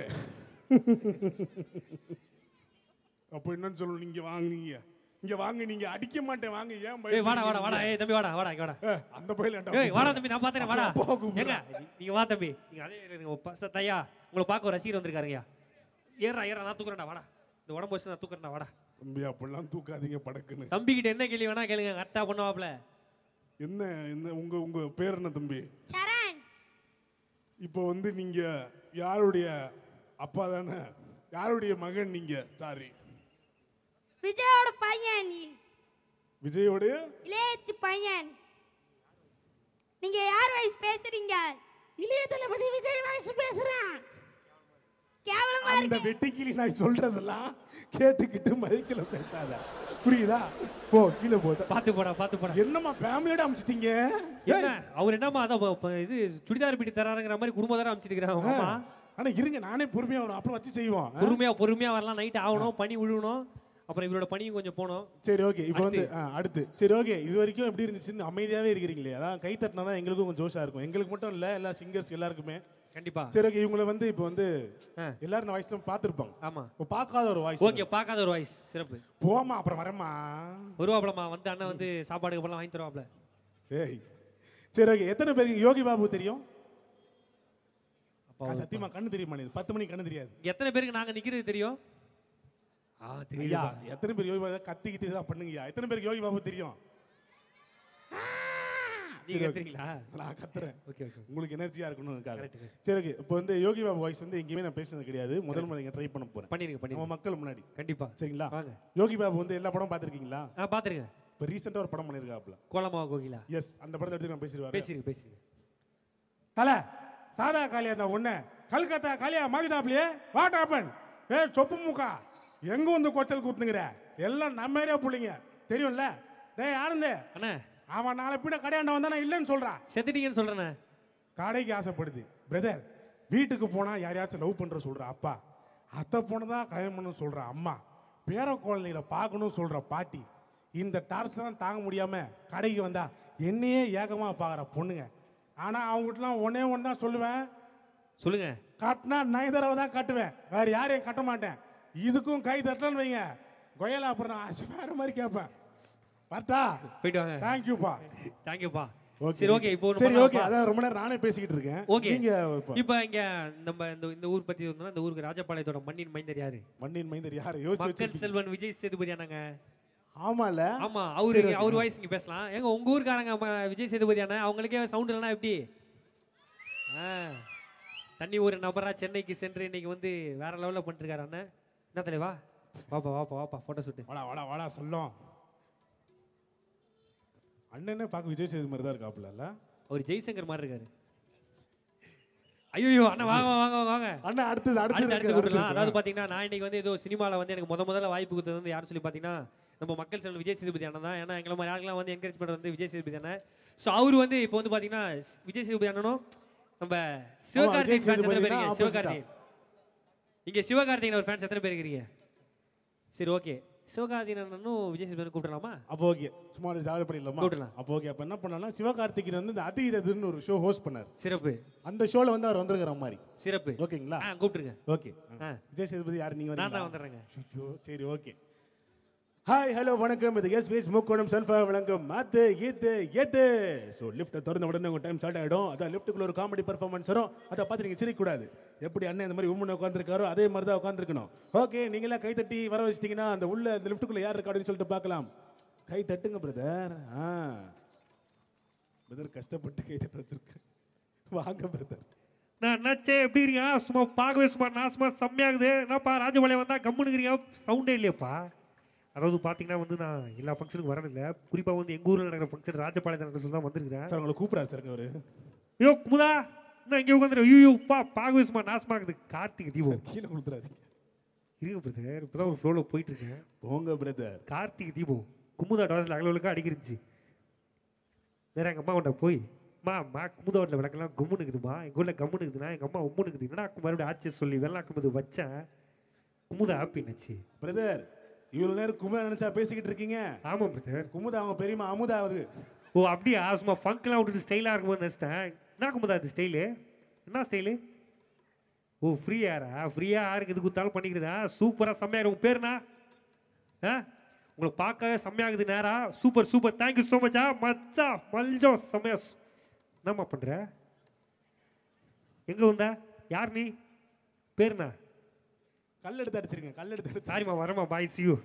அப்போ என்னன்னு சொல்லணும் நீங்க வாங்குனீங்க இங்க வாங்க நீங்க அடிக்க மாட்டேன் வாங்க ஏன் ஏய் வாடா வாடா வாடா பயப்படுறீங்க? ஏய் தம்பி வாடா வாடா இங்க வாடா ஏய், அந்த பையில ஏய் வாடா தம்பி நான் பாத்துறேன் வாடா அப்பா கூப்பிடுறா. ஏங்க நீ- நீங்க வா தம்பி நீங்க அதே இருங்க உங்க ப- ச- தையா உங்களை பார்க்க ஒரு ரசிகர் வந்திருக்காருங்கய்யா ஏறா ஏறா நான் தூக்குறேன்டா வாடா இந்த உடம்பு வச்சு நான் தூக்குறேன்டா வாடா தம்பி அப்படிலாம் தூக்காதீங்க படக்குன்னு தம்பி கிட்ட என்ன கேள்வி வேணா கேளுங்க கரெக்டா பண்ணுவாப்ல என்ன என்ன உங்க உங்க பேர் என்ன தம்பி சரண் இப்போ வந்து நீங்க யாருடைய அப்பா தானே யாருடைய மகன் நீங்க சாரி விஜயோட பையன் நீ விஜயோடைய இளையத்து பையன் நீங்க யார் வயசு பேசுறீங்க இளைய தளபதி விஜய் வயசு பேசுறேன் கேவலமா அந்த இருக்கு வெட்டிக்கிளி நான் சொல்றதெல்லாம் கேட்டுக்கிட்டு மைக்கில் பேசாத புரியுதா போ கீழே போத பாத்து போடா பாத்து போடா என்னம்மா ஃபேமிலியோட அமிச்சிட்டீங்க என்ன அவர் என்னமா அதான் ப- ப- இது சுடிதார் பிடி தராருங்கிற மாதிரி குடும்ப தர அமைச்சிருக்கிறாங்க ஆமா ஆனா இருங்க நானே பொறுமையா வரும் அப்புறம் வச்சு செய்வோம் ஆ? பொறுமையா பொறுமையா வரலாம் நைட் ஆகணும் பனி விழுகணும் அப்புறம் இவரோட பனியும் கொஞ்சம் போகணும் சரி ஓகே இப்போ வந்து ஆ, அடுத்து சரி ஓகே இது வரைக்கும் எப்படி இருந்துச்சுன்னு அமைதியாவே இருக்கிறீங்களே அதான் கை தட்டினா தான் எங்களுக்கும் கொஞ்சம் ஜோஷா இருக்கும் எங்களுக்கு மட்டும் இல்ல எல்லா சிங்கர்ஸ் எல்லாருக்குமே கண்டிப்பா சரி ஓகே இவங்களை வந்து இப்போ வந்து ஆ. எல்லாரும் இந்த வாய்ஸ் பார்த்துருப்பாங்க ஆமா இப்போ பார்க்காத ஒரு வாய்ஸ் ஓகே பார்க்காத ஒரு வாய்ஸ் சிறப்பு போமா அப்புறம் வரமா வருவாப்லமா வந்து அண்ணன் வந்து சாப்பாடுக்கு அப்புறம் வாங்கி தருவாப்ல ஏய் சரி ஓகே எத்தனை பேருக்கு யோகி பாபு தெரியும் அப்பா சத்தியமா கண்ணு தெரியுமா நீ பத்து மணிக்கு கண்ணு தெரியாது எத்தனை பேருக்கு நாங்க நிக்கிறது தெரியும் ஆ ஐயா தெரியல எத்தனை பேர் யோகி பாபு கத்தி கித்தி தான் பண்ணுங்கய்யா எத்தனை பேருக்கு யோகி பாபு தெரியும் நீங்க சரி, okay. கத்துறீங்களா நான் கத்துறேன் ஓகே ஓகே உங்களுக்கு எனர்ஜியா இருக்கணும் Correct, சரி ஓகே இப்போ வந்து யோகி பாபு வாய்ஸ் வந்து எங்கேயுமே நான் பேசுனது கிடையாது முதல் முறை ட்ரை பண்ண போறேன் பண்ணிருங்க நம்ம பண்ணிருங்க மக்கள் முன்னாடி கண்டிப்பா சரிங்களா வாங்க யோகி பாபு வந்து எல்லா படம் பார்த்திருக்கீங்களா ஆ பாத்துருங்க இப்போ ரீசெண்டாக ஒரு படம் பண்ணியிருக்காப்ல கோலமாவா கோகிலா எஸ் அந்த படத்தை எடுத்து நான் பேசிடுவாரு பேசிருங்க பேசிருங்க தல சாதா காளியா தான் ஒண்ணு கல்கத்தா காளியா மாத்திட்டாப்லையே வாட் ஆப்பன் ஏ சொப்பு மூக்கா எங்க வந்து கொச்சல் கூத்துங்கிற எல்லாம் நம்ம ஏரியா புள்ளைங்க தெரியும்ல டேய் ஆனந்தே அண்ணா அவன் நாளை பின்ன கடையாண்ட வந்தா நான் இல்லைன்னு சொல்றான் செத்துட்டீங்கன்னு சொல்றேண்ணே கடைக்கு ஆசைப்படுது பிரதர் வீட்டுக்கு போனா யாரையாச்சும் லவ் பண்ற சொல்ற அப்பா அத்தை பொண்ணு தான் கல்யாணம் பண்ண சொல்ற அம்மா பேர குழந்தைகளை பார்க்கணும் சொல்ற பாட்டி இந்த டார்ச்சர்லாம் தாங்க முடியாம கடைக்கு வந்தா என்னையே ஏகமா பார்க்குற பொண்ணுங்க ஆனா அவங்ககிட்டலாம் ஒன்னே ஒன்று தான் சொல்லுவேன் சொல்லுங்க கட்டினா நயதரவை தான் கட்டுவேன் வேற யாரையும் கட்ட மாட்டேன் இதுக்கும் கை தட்டலன்னு வைங்க கொயலா அப்புறம் நான் ஆசை வேற மாதிரி கேட்பேன் வரட்டா போயிட்டு வாங்க தேங்க்யூப்பா தேங்க்யூப்பா Okay. சரி ஓகே இப்போ ஒண்ணு சரி ஓகே பண்ணலாமா? அதான் ரொம்ப நேரம் நானே பேசிக்கிட்டு இருக்கேன் ஓகே நீங்க இப்போ இப்போ இங்க நம்ம இந்த இந்த ஊர் பத்தி வந்தோம்னா இந்த ஊருக்கு ராஜபாளையத்தோட மண்ணின் மைந்தர் யாரு மண்ணின் மைந்தர் யாரு யோசிச்சு மக்கள் வச்சிருக்கீங்க? செல்வன் விஜய் சேதுபதி அண்ணாங்க ஆமால ஆமா அவரு சரி, okay. அவர் வாய்ஸ் இங்க பேசலாம் எங்க உங்க ஊருக்காரங்க ம- விஜய் சேதுபதி அண்ணா அவங்களுக்கே சவுண்ட் இல்லைனா எப்படி ஆ, தண்ணி ஒரு நபரா சென்னைக்கு சென்று இன்னைக்கு வந்து வேற லெவல்ல பண்ணிட்டு இருக்காரு அண்ணன் என்ன தலைவா வாப்பா வாப்பா வாப்பா போட்டோ ஷூட் வாடா வாடா வாடா சொல்லும் அண்ணனே பார்க்க விஜய் சேது மாதிரி தான் இருக்காப்புல அவர் ஜெய்சங்கர் மாதிரி இருக்காரு ஐயோ அண்ணா வாங்க வாங்க வாங்க, வாங்க அண்ணன் அடுத்தது அடுத்தது அடுத்து அடுத்து இருக்கு, கொடுக்கலாம் அடுத்தது அதாவது இருக்கு. பாத்தீங்கன்னா நான் இன்னைக்கு வந்து ஏதோ சினிமாவில் வந்து எனக்கு முத முதல்ல வாய்ப்பு கொடுத்தது வந்து யார் சொல்லி பார்த்தீங்கன்னா நம்ம மக்கள் செல்வன் விஜய் சேதுபதி அண்ணன் தான் ஏன்னா எங்களை மாதிரி யாருக்கெல்லாம் வந்து என்கரேஜ் பண்ணுறது வந்து விஜய் சேதுபதி அண்ணன் ஸோ அவர் வந்து இப்போ வந்து பார்த்தீங்கன்னா விஜய் சேதுபதி அண்ணனும் நம்ம சிவகார்த்திகேயன் ஃபேன்ஸ் எத்தனை பேர் சேதுபதினா இருக்கீங்க சிவகார்த்திகேயன் இங்கே சிவகார்த்திகேயன் ஒரு ஃபேன்ஸ் எத்தனை பேர் இருக்கிறீங்க சரி ஓகே சிவகார்த்திகேயன் அண்ணனும் விஜய் சேதுபதி கூப்பிடலாமா அப்போ ஓகே சும்மா ஜாலி பண்ணிடலாமா கூட்டலாம். அப்போ ஓகே அப்போ என்ன பண்ணலாம்னா சிவகார்த்திகேயன் வந்து இந்த அதி இதுன்னு ஒரு ஷோ ஹோஸ்ட் பண்ணார் சிறப்பு அந்த ஷோல வந்து அவர் வந்திருக்கிற மாதிரி சிறப்பு ஓகேங்களா ஆ கூப்பிட்டுருங்க ஓகே ஆ. விஜய் சேதுபதி யார் நீங்க நான் தான் வரீங்களா? வந்துடுறேங்க ஐயோ, சரி ஓகே ஹாய் ஹலோ வணக்கம் இது எஸ் வேஸ் மூக்கோணம் செல்ஃபா வணக்கம் மாத்து ஈத்து ஏத்து ஸோ லிஃப்ட்டை திறந்த உடனே உங்கள் டைம் ஸ்டார்ட் ஆகிடும் அதான் லிஃப்ட்டுக்குள்ள ஒரு காமெடி பர்ஃபார்மன்ஸ் வரும் அதை பார்த்து நீங்கள் சிரிக்கக்கூடாது எப்படி அண்ணன் இந்த மாதிரி உண்மை உட்காந்துருக்காரோ அதே மாதிரி தான் உட்காந்துருக்கணும் ஓகே நீங்களாம் கை தட்டி வர வச்சிட்டிங்கன்னா அந்த உள்ள அந்த லிஃப்ட்டுக்குள்ள யார் இருக்கா அப்படின்னு சொல்லிட்டு பார்க்கலாம் கை தட்டுங்க பிரதர் ஆ பிரதர் கஷ்டப்பட்டு கை தட்ட வச்சிருக்கேன் வாங்க பிரதர் நான் என்னாச்சே எப்படி இருக்கீங்க சும்மா பார்க்கவே சும்மா நாசமா செம்மையாகுது என்னப்பா ராஜபாளையம் வந்தா கம்முனுக்கிறீங்க சவுண்டே இல்லையாப்பா அதாவது பார்த்தீங்கன்னா வந்து நான் எல்லா ஃபங்க்ஷனுக்கும் வரதில்லை குறிப்பாக வந்து எங்கள் ஊரில் நடக்கிற ஃபங்க்ஷன் ராஜபாளையத்தில் நடக்கிற சொல்லி தான் வந்திருக்கிறேன் சார் உங்களை கூப்பிடாரு சார் அவரு ஐயோ குமுதா என்ன இங்கே உட்காந்துரு ஐயோ பா பார்க்கவே சும்மா நாசமாகுது கார்த்திக் தீபம் கீழே கொடுத்துறாதீங்க இருங்க பிரதர் இப்போ தான் ஒரு ஃப்ளோவில் போயிட்டு இருக்கேன் போங்க பிரதர் கார்த்திக் தீபம் குமுதா டாஸில் அகலவலுக்காக அடிக்கிருந்துச்சு வேற எங்கள் அம்மா கிட்ட போய் மா மா குமுதா வீட்டில் விளக்கெல்லாம் கும்முன்னு இருக்குதுமா எங்கள் ஊரில் கம்முன்னு இருக்குதுன்னா எங்கள் அம்மா உம்முன்னு இருக்குது என்னடா மறுபடியும் ஆட்சி சொல்லி வெள்ளாக்கும் வச்சேன் குமுதா ஹாப்பின்னுச்சு பிரதர் இவ்வளவு நேரம் குமுதா நினைச்சா பேசிக்கிட்டு இருக்கீங்க ஆமாம் பிரதர் குமுதா அவங்க பெரியமா அமுதாவது ஓ அப்படியா சும்மா ஃபங்க்லாம் விட்டுட்டு ஸ்டைலாக இருக்கும்போது நினச்சிட்டேன் என்ன குமுதா இது ஸ்டைலு என்ன ஸ்டைலு ஓ ஃப்ரீ யாரா ஃப்ரீயாக யாருக்கு இது கொடுத்தாலும் பண்ணிக்கிறதா சூப்பராக செம்மையாக உங்கள் பேருண்ணா ஆ உங்களை பார்க்கவே செம்மையாகுது நேரா சூப்பர் சூப்பர் தேங்க்யூ ஸோ மச்சா மச்சா மல்ஜோ செம்மையா சு- என்னம்மா பண்ணுற எங்கே வந்த யார் நீ பேருண்ணா கல் எடுத்து அடிச்சிருக்கேன் கல் எடுத்து அடிச்சு சாரிம்மா வரமா பாய் சியூ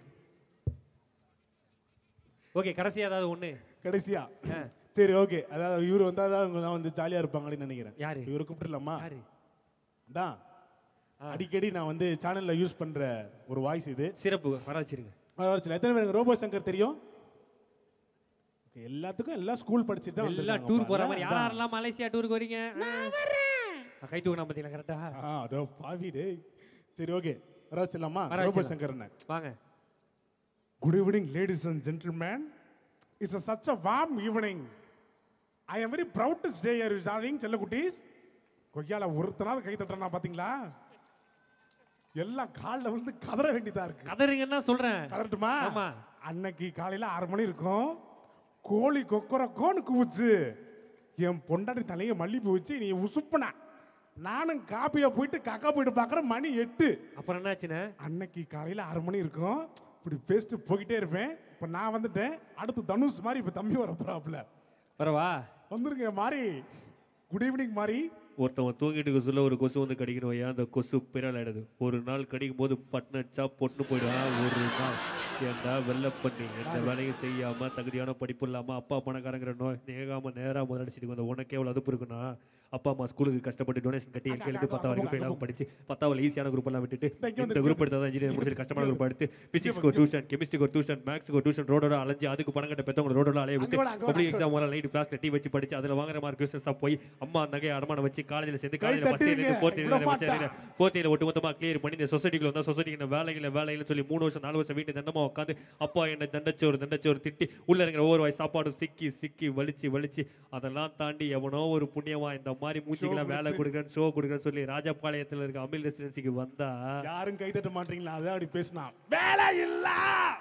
ஓகே கடைசி ஏதாவது ஒன்று கடைசியா ஆ. சரி ஓகே அதாவது இவர் வந்தா தான் அவங்க தான் வந்து ஜாலியா இருப்பாங்கன்னு நினைக்கிறேன் யாரு? இவரை கூப்பிட்டுலாமா யாரு தான் அடிக்கடி நான் வந்து சேனல்ல யூஸ் பண்ற ஒரு வாய்ஸ் இது சிறப்பு வர வச்சிருங்க அதாவது சில எத்தனை பேருக்கு ரோபோ சங்கர் தெரியும் Okay, எல்லாத்துக்கும் எல்லாம் ஸ்கூல் படிச்சுட்டு தான் எல்லாம் வந்திருக்காங்க டூர் போற பாருங்க. மாதிரி யார் யாரெல்லாம் மலேசியா டூருக்கு வரீங்க ஆ, கை தூக்கணும் பார்த்தீங்களா கரெக்டா ஆ அதோ பாவி டேய் சரி ஓகே வர வச்சிடலாமா வர ரோபோ வச்சிடலாம். சங்கர் அண்ணன் வாங்க Good evening, ladies and gentlemen. It's a, such a warm evening. I am very proud to stay here, darling, செல்லக்குட்டீஸ் கொய்யால ஒருத்தனால கை தட்டுறா பாத்தீங்களா எல்லாம் காலில் விழுந்து கதற வேண்டியதா இருக்கு கதறுங்கன்னா சொல்றேன் கதறட்டுமா ஆமா. அன்னைக்கு காலையில ஆறு மணி இருக்கும் கோழி கொக்கரக்கோன்னு கூவுச்சு என் பொண்டாட்டி தலைய மல்லிப்பூ வச்சு நீ உசுப்புன நானும் காப்பியை போயிட்டு கக்கா போயிட்டு பார்க்குறேன் மணி எட்டு அப்புறம் என்னாச்சுண்ணே அன்னைக்கு காலையில் ஆறு மணி இருக்கும் இப்படி பேசிட்டு போய்கிட்டே இருப்பேன் இப்போ நான் வந்துட்டேன் அடுத்து தனுஷ் மாதிரி இப்போ தம்பி வர போறாப்புல வரவா வந்துருங்க மாறி குட் ஈவினிங் மாறி ஒருத்தவன் தூங்கிட்டு இருக்க சொல்ல ஒரு கொசு வந்து கடிக்கணும் ஐயா அந்த கொசு பிறல் ஆயிடுது ஒரு நாள் கடிக்கும் போது பட்னச்சா பொண்ணு போயிடுவான் ஒரு நாள் ஏன்டா வெள்ளை பண்ணி எந்த வேலையும் செய்யாம தகுதியான படிப்பு இல்லாம அப்பா பணக்காரங்கிற நோய் நேகாம நேரா முதலடிச்சிட்டு வந்த உனக்கே எவ்வளவு அதுப்பு இருக்குன்னா அப்பா அம்மா ஸ்கூலுக்கு கஷ்டப்பட்டு டொனேஷன் கட்டி என் கேள்வி பத்தாம் வரைக்கும் ஃபெயில் ஆகும் படிச்சு பத்தாவது ஈஸியான குரூப் எல்லாம் விட்டுட்டு இந்த குரூப் எடுத்தா தான் இன்ஜினியர் முடிச்சுட்டு கஷ்டமான குரூப் எடுத்து பிசிக்ஸ்க்கு டியூஷன் கெமிஸ்ட்ரிக்கு டியூஷன் மேக்ஸ்க்கு டியூஷன் ரோடோட அலைஞ்சு அதுக்கு பணம் கட்ட பெற்றவங்க ரோடோட அலைய விட்டு பப்ளிக் எக்ஸாம் வர லைட் கிளாஸ்ல டீ வச்சு படிச்சு அதுல வாங்குற மார்க் யூசர்ஸா போய் அம்மா நகை அடமானம் வச்சு காலேஜ்ல சேர்ந்து காலேஜ்ல பஸ் ஏறி ஃபோர்த் இயர் ஃபோர்த் இயர் ஒட்டுமொத்தமா கிளியர் பண்ணி இந்த சொசைட்டிக்குள்ள வந்தா சொசைட்டிக்கு வேலைகளை வேலைகளை சொல்லி மூணு வருஷம் நாலு வருஷம் வீட்டு தண்டமா உட்காந்து அப்பா என்ன தண்டச்சோறு தண்டச்சோறு திட்டி உள்ள இருக்கிற ஒவ்வொரு வாய் சாப்பாடும் சிக்கி சிக்கி வலிச்சு வலிச்சு அதெல்லாம் தாண்டி எவனோ ஒரு புண்ணியமா இந்த மாதிரி மூஞ்சிக்கெல்லாம் வேலை கொடுக்குறேன்னு ஷோ கொடுக்குறேன்னு சொல்லி ராஜபாளையத்துல இருக்க அமில் ரெசிடென்சிக்கு வந்தா யாரும் கை தட்ட மாட்டீங்களா அதான் அப்படி பேசினான் வேலை இல்ல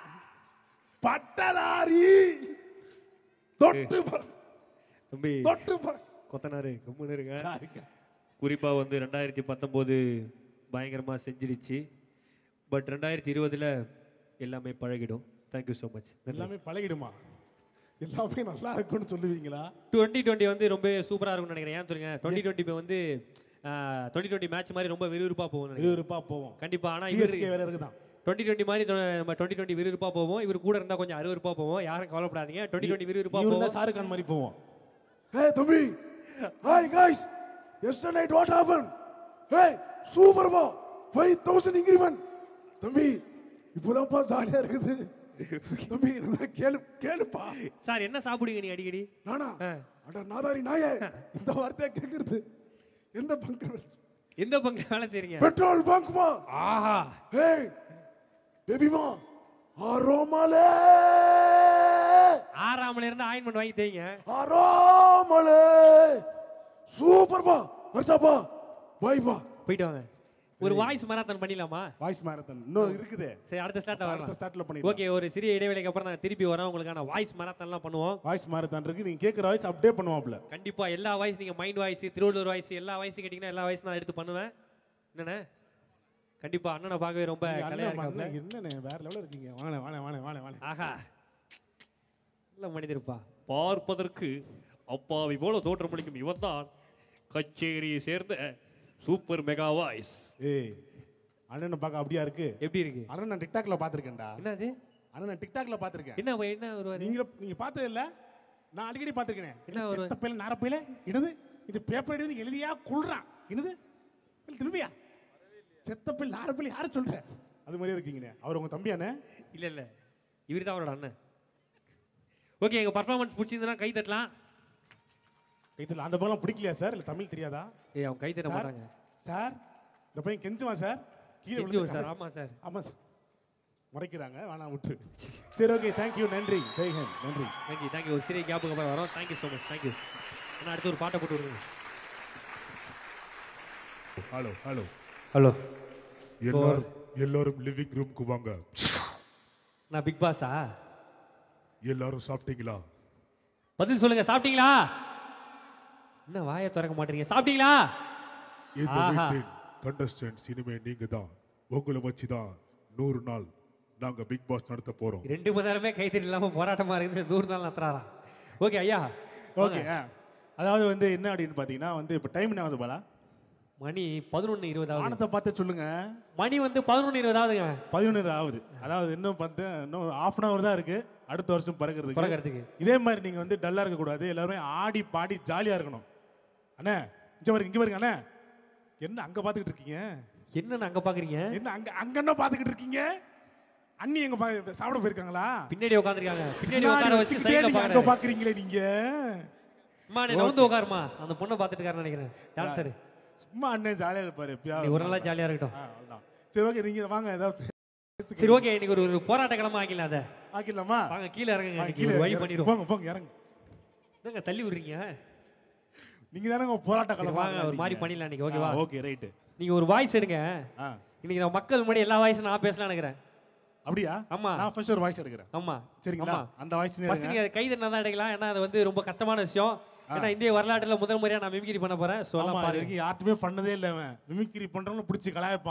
பட்டதாரி தொட்டு பா- தம்பி தொட்டு பா- கொத்தனாரு கம்முன்னு இருங்க சாரிங்க. குறிப்பா வந்து ரெண்டாயிரத்தி பத்தொம்போது பயங்கரமா செஞ்சிருச்சு பட் ரெண்டாயிரத்தி இருபதுல எல்லாமே பழகிடும் தேங்க்யூ ஸோ மச் எல்லாமே பழகிடுமா எல்லாமே நல்லா இருக்கும்னு சொல்லுவீங்களா டுவெண்ட்டி டுவெண்ட்டி வந்து ரொம்ப சூப்பராக இருக்கும்னு நினைக்கிறேன் ஏன் சொல்லுங்க டுவெண்ட்டி டுவெண்ட்டி வந்து டுவெண்ட்டி டுவெண்ட்டி மேட்ச் மாதிரி ரொம்ப விறுவிறுப்பாக போகும் நினைக்கிறேன் விறுவிறுப்பா போவோம் கண்டிப்பா ஆனால் இவர் சிஎஸ்கே வேற இருக்குதான் டுவெண்ட்டி டுவெண்ட்டி மாதிரி தொ- நம்ம டுவெண்ட்டி டுவெண்ட்டி விறுவிறுப்பாக போவோம் இவர் கூட இருந்தால் கொஞ்சம் அறுவறுப்பாக போவோம் யாரும் கவலைப்படாதீங்க டுவெண்ட்டி டுவெண்ட்டி விறுவிறுப்பாக இவரு போவோம் தான் ஷாருக் கான் மாதிரி போவோம் Hey, Tommy. Hi, guys. Yesterday night, what happened? Hey, super பா ஃபைவ் தௌசண்ட் இன்க்ரிமெண்ட் தம்பி இப்போதான்ப்பா ஜாலியா இருக்குது தம்பி நல்லா கேளு கேளுப்பா சார் என்ன சாப்பிடுவீங்க நீ அடிக்கடி நானா ஆ. அட நாதாரி நாயே இந்த வார்த்தையை கேட்கறது எந்த பங்கு எந்த பங்கு வேலை செய்றீங்க பெட்ரோல் பங்க்மா ஆஹா ஹே பேபிமா ஆரோமலே ஆறாமல இருந்து ஆயின்மெண்ட் வாங்கி தேய்ங்க ஆரோமலே சூப்பர்ப்பா வரட்டாப்பா பாய்ப்பா போயிட்டு வாங்க ஒரு வாய்ஸ் மராத்தான் பண்ணிடலாமா வாய்ஸ் மேரத்தான் இன்னும் இருக்குது சரி அடுத்த ஸ்டார்ட் அடுத்த வரலாம் ஸ்டார்ட்ல பண்ணிடலாம் ஓகே ஒரு சிறிய இடைவேளைக்கு அப்புறம் நான் திருப்பி வரேன் உங்களுக்கான வாய்ஸ் மராத்தான்லாம் பண்ணுவோம் வாய்ஸ் மேரத்தான் இருக்கு நீங்க கேட்குற வாய்ஸ் அப்டேட் பண்ணுவாப்ல கண்டிப்பா எல்லா வாய்ஸ் நீங்க மைண்ட் வாய்ஸ் திருவள்ளூர் வாய்ஸ் எல்லா வாய்ஸும் கேட்டிங்கன்னா எல்லா வாய்ஸ் நான் எடுத்து பண்ணுவேன் என்னண்ணே கண்டிப்பா அண்ணனை பார்க்கவே ரொம்ப கலையா இருக்காப்ல என்னண்ணே வேற லெவலில் இருக்கீங்க வாங்க வாங்க வாங்க வாங்க வாங்க ஆஹா நல்ல மனிதர்ப்பா பார்ப்பதற்கு அப்பாவி போல தோற்றமளிக்கும் இவன்தான் கச்சேரியை சேர்ந்த சூப்பர் மெகா வாய்ஸ் ஏய் அண்ணனை பார்க்க அப்படியா இருக்கு எப்படி இருக்கு அண்ணன் நான் டிக்டாக்ல பார்த்துருக்கேன்டா என்னது அண்ணன் நான் டிக்டாக்ல பார்த்துருக்கேன் என்ன அவ- என்ன ஒரு நீங்க நீங்க பார்த்தது இல்ல நான் அடிக்கடி பார்த்துருக்கேன் என்ன ஒரு- செத்த பையில நார பையில என்னது இது பேப்பர் எடுத்து எழுதியா குள்றான் என்னது இல்ல, திரும்பியா செத்த பையில் நார பையில யாரை சொல்ற அது மாதிரியே இருக்கீங்கண்ணே அவர் உங்க தம்பியாண்ணே இல்ல இல்ல இவர் தான் அவரோட அண்ணன் ஓகே எங்க பர்ஃபார்மன்ஸ் பிடிச்சிருந்தனா கை தட்டலாம் இதில் அந்த பக்கம் பிடிக்கலையா சார் இல்ல தமிழ் தெரியாதா ஏய் அவன் கை தட்ட சார் மாட்டாங்க சார் இந்த பையன் கெஞ்சுவான் சார் கீழே கெஞ்சுவோம் விழுந்துட்டாரு. சார் ஆமா சார் ஆமா சார் முறைக்கிறாங்க வேணாம் விட்டுரு சரி ஓகே தேங்க்யூ நன்றி ஜெய்ஹிந்த் நன்றி தேங்க்யூ தேங்க்யூ ஒரு சிறிய கேப்புக்கு அப்புறம் வரோம் தேங்க்யூ ஸோ மச் தேங்க்யூ அண்ணா அடுத்து ஒரு பாட்டை போட்டு விடுங்க ஹலோ ஹலோ ஹலோ எல்லாரும் எல்லாரும் லிவிங் ரூம்க்கு வாங்க நான் பிக் பாஸா எல்லாரும் சாப்பிட்டீங்களா பதில் சொல்லுங்க சாப்பிட்டீங்களா என்ன வாயை திறக்க மாட்டீங்க சாப்பிட்டீங்களா இந்த ஆஹா. வீட்டின் கண்டஸ்டன்ஸ் இனிமே நீங்க தான் உங்களை வச்சு தான் நூறு நாள் நாங்க பிக் பாஸ் நடத்த போறோம் ரெண்டு மணி நேரமே கைத்தறி இல்லாம போராட்டமா இருக்குது தூர் நாள் நத்துறாராம் ஓகே ஐயா ஓகே அதாவது வந்து என்ன அப்படின்னு பார்த்தீங்கன்னா வந்து இப்போ டைம் என்ன ஆகுது பாலா மணி பதினொன்று இருபதாவது வானத்தை பார்த்து சொல்லுங்க மணி வந்து பதினொன்று இருபதாவதுங்க பதினொன்று ஆகுது அதாவது இன்னும் பார்த்து இன்னும் ஹாஃப் அன் ஹவர் தான் இருக்கு அடுத்த வருஷம் பறக்கிறதுக்கு பிறக்கிறதுக்கு இதே மாதிரி நீங்க வந்து டல்லா இருக்க கூடாது எல்லாருமே ஆடி பாடி ஜாலியா இருக்கணும் அண்ணே இங்க பாருங்க இங்க பாருங்க அண்ணே என்ன அங்க பாத்துக்கிட்டு இருக்கீங்க என்னன்னு அங்க பாக்குறீங்க என்ன அங்க அங்க என்ன பாத்துக்கிட்டு இருக்கீங்க அண்ணி எங்க பா- சாப்பிட போயிருக்காங்களா பின்னாடி உட்காந்துருக்காங்க பின்னாடி பின்னாடி உட்கார வச்சு வச்சுக்கிட்டே சைடுல நீங்க அங்க பாக்குறேன் பாக்குறீங்களே நீங்க அம்மா நீ நவுந்து உட்காருமா அந்த பொண்ணை பார்த்துட்டு இருக்காருன்னு நினைக்கிறேன் டான்சர் சும்மா அண்ணன் ஜாலியா இருப்பாரு எப்பயாவது. நீ ஒரு நாளா ஜாலியா இருக்கட்டும் ஆ, அவ்வளவுதான். சரி ஓகே நீங்க வாங்க ஏதாவது சரி ஓகே இன்னைக்கு ஒரு ஒரு போராட்ட கிளம்ப ஆக்கிடலாம் அதை ஆக்கிடலாமா வாங்க கீழே இறங்குங்க ஆ, இன்னைக்கு கீழே ஒரு வழி இறங்கு. பண்ணிடுவோம் போங்க போங்க இறங்க என்னங்க தள்ளி விடுறீங்க நீங்க தானே போராட்ட சரி, வாங்க ஒரு மாதிரி பண்ணிடலாம் இன்னைக்கு ஓகேவா ஓகே ரைட்டு நீங்க ஒரு வாய்ஸ் எடுங்க ஆ இன்னைக்கு நான் மக்கள் முன்னாடி எல்லா வாய்ஸும் நான் பேசலாம் நினைக்கிறேன் அப்படியா ஆமா. நான் ஃபர்ஸ்ட் ஒரு வாய்ஸ் எடுக்கிறேன் ஆமா சரிங்களா ஆமா. அந்த வாய்ஸ் ஃபர்ஸ்ட் நீங்க கை தட்டினா தான் எடுக்கலாம் ஏன்னா அது வந்து ரொம்ப கஷ்டமான விஷயம் ஏன்னா இந்திய வரலாற்றுல முதல் முறையா நான் மிமிக்ரி பண்ண போறேன் ஸோ ஆமா எல்லாம் இது பாருங்க வரைக்கும் யார்ட்டுமே பண்ணதே இல்லை அவன் மிமிக்ரி பண்றவங்க பிடிச்சி கலாய்ப்பான்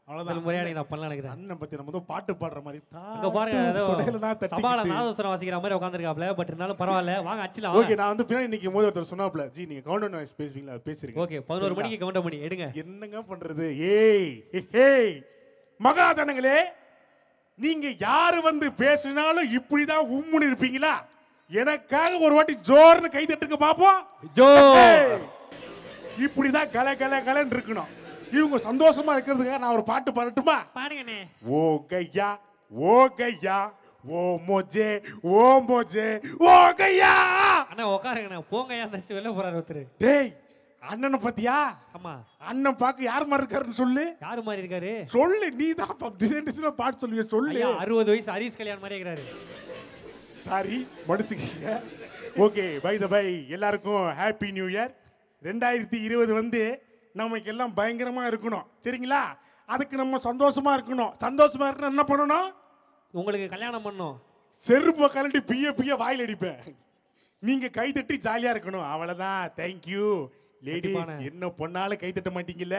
அவ்வளவுதான். முதல் முறையா நீங்க நான் பண்ணலாம் நினைக்கிறேன் அண்ணன் பத்தி நம்ம ஏதோ பாட்டு பாடுற மாதிரி அங்க பாருங்க ஏதோ தொடையில நான் சபால தட்டிக்கிட்டு. நாதஸ்வரம் வாசிக்கிற மாதிரி உட்காந்துருக்காப்ல பட் இருந்தாலும் பரவாயில்ல வாங்க அச்சிலாம் ஓகே நான் வந்து பின்னாடி நிற்கும் போது ஒருத்தர் சொன்னாப்ல ஜி நீங்க கவுண்ட் வாய்ஸ் பேசுவீங்களா பேசுறீங்க ஓகே பதினோரு மணிக்கு கவுண்ட் பண்ணி எடுங்க என்னங்க பண்றது ஏய் ஏய் மகாஜனங்களே நீங்க யாரு வந்து பேசினாலும் இப்படிதான் உம்முன்னு இருப்பீங்களா எனக்காக ஒரு வாட்டி ஜோர்னு கை தட்டுங்க பாப்போம் ஜோர். ஏய், இப்படிதான் கல கல கலன்னு இருக்கணும் இவங்க சந்தோஷமா இருக்கிறதுக்காக நான் ஒரு பாட்டு பாடட்டுமா பாடுங்கண்ணே ஓ கையா ஓ கையா ஓ மோஜே ஓ மோஜே ஓ கையா அண்ணா உட்காருங்கண்ணா போங்க ஏன் தச்சு வெளில போறாரு ஒருத்தர் டேய் அண்ணனை பத்தியா ஆமா அண்ணன் பார்க்க யார் மாதிரி இருக்காருன்னு சொல்லு யாரு மாதிரி இருக்காரு சொல்லு நீ தான் டிசைன் டிசைனா பாட்டு சொல்லுவிய சொல்லு ஐயா அறுபது வயசு ஹரிஸ் கல்யாண் மாதிரி இருக்கிறாரு சாரி மடிச்சுக்கீங்க ஓகே பை த பை எல்லாருக்கும் ஹாப்பி நியூ இயர் ரெண்டாயிரத்தி இருபது வந்து நமக்கு எல்லாம் பயங்கரமா இருக்கணும் சரிங்களா அதுக்கு நம்ம சந்தோஷமா இருக்கணும் சந்தோஷமா இருக்கணும் என்ன பண்ணணும் உங்களுக்கு கல்யாணம் பண்ணோம் செருப்பை கலட்டி பிய பிய வாயில் அடிப்பேன் நீங்க கை தட்டி ஜாலியா இருக்கணும் அவ்வளவுதான் தேங்க்யூ லேடிஸ் கண்டிப்பான. என்ன பொண்ணாலும் கை தட்ட மாட்டீங்கல்ல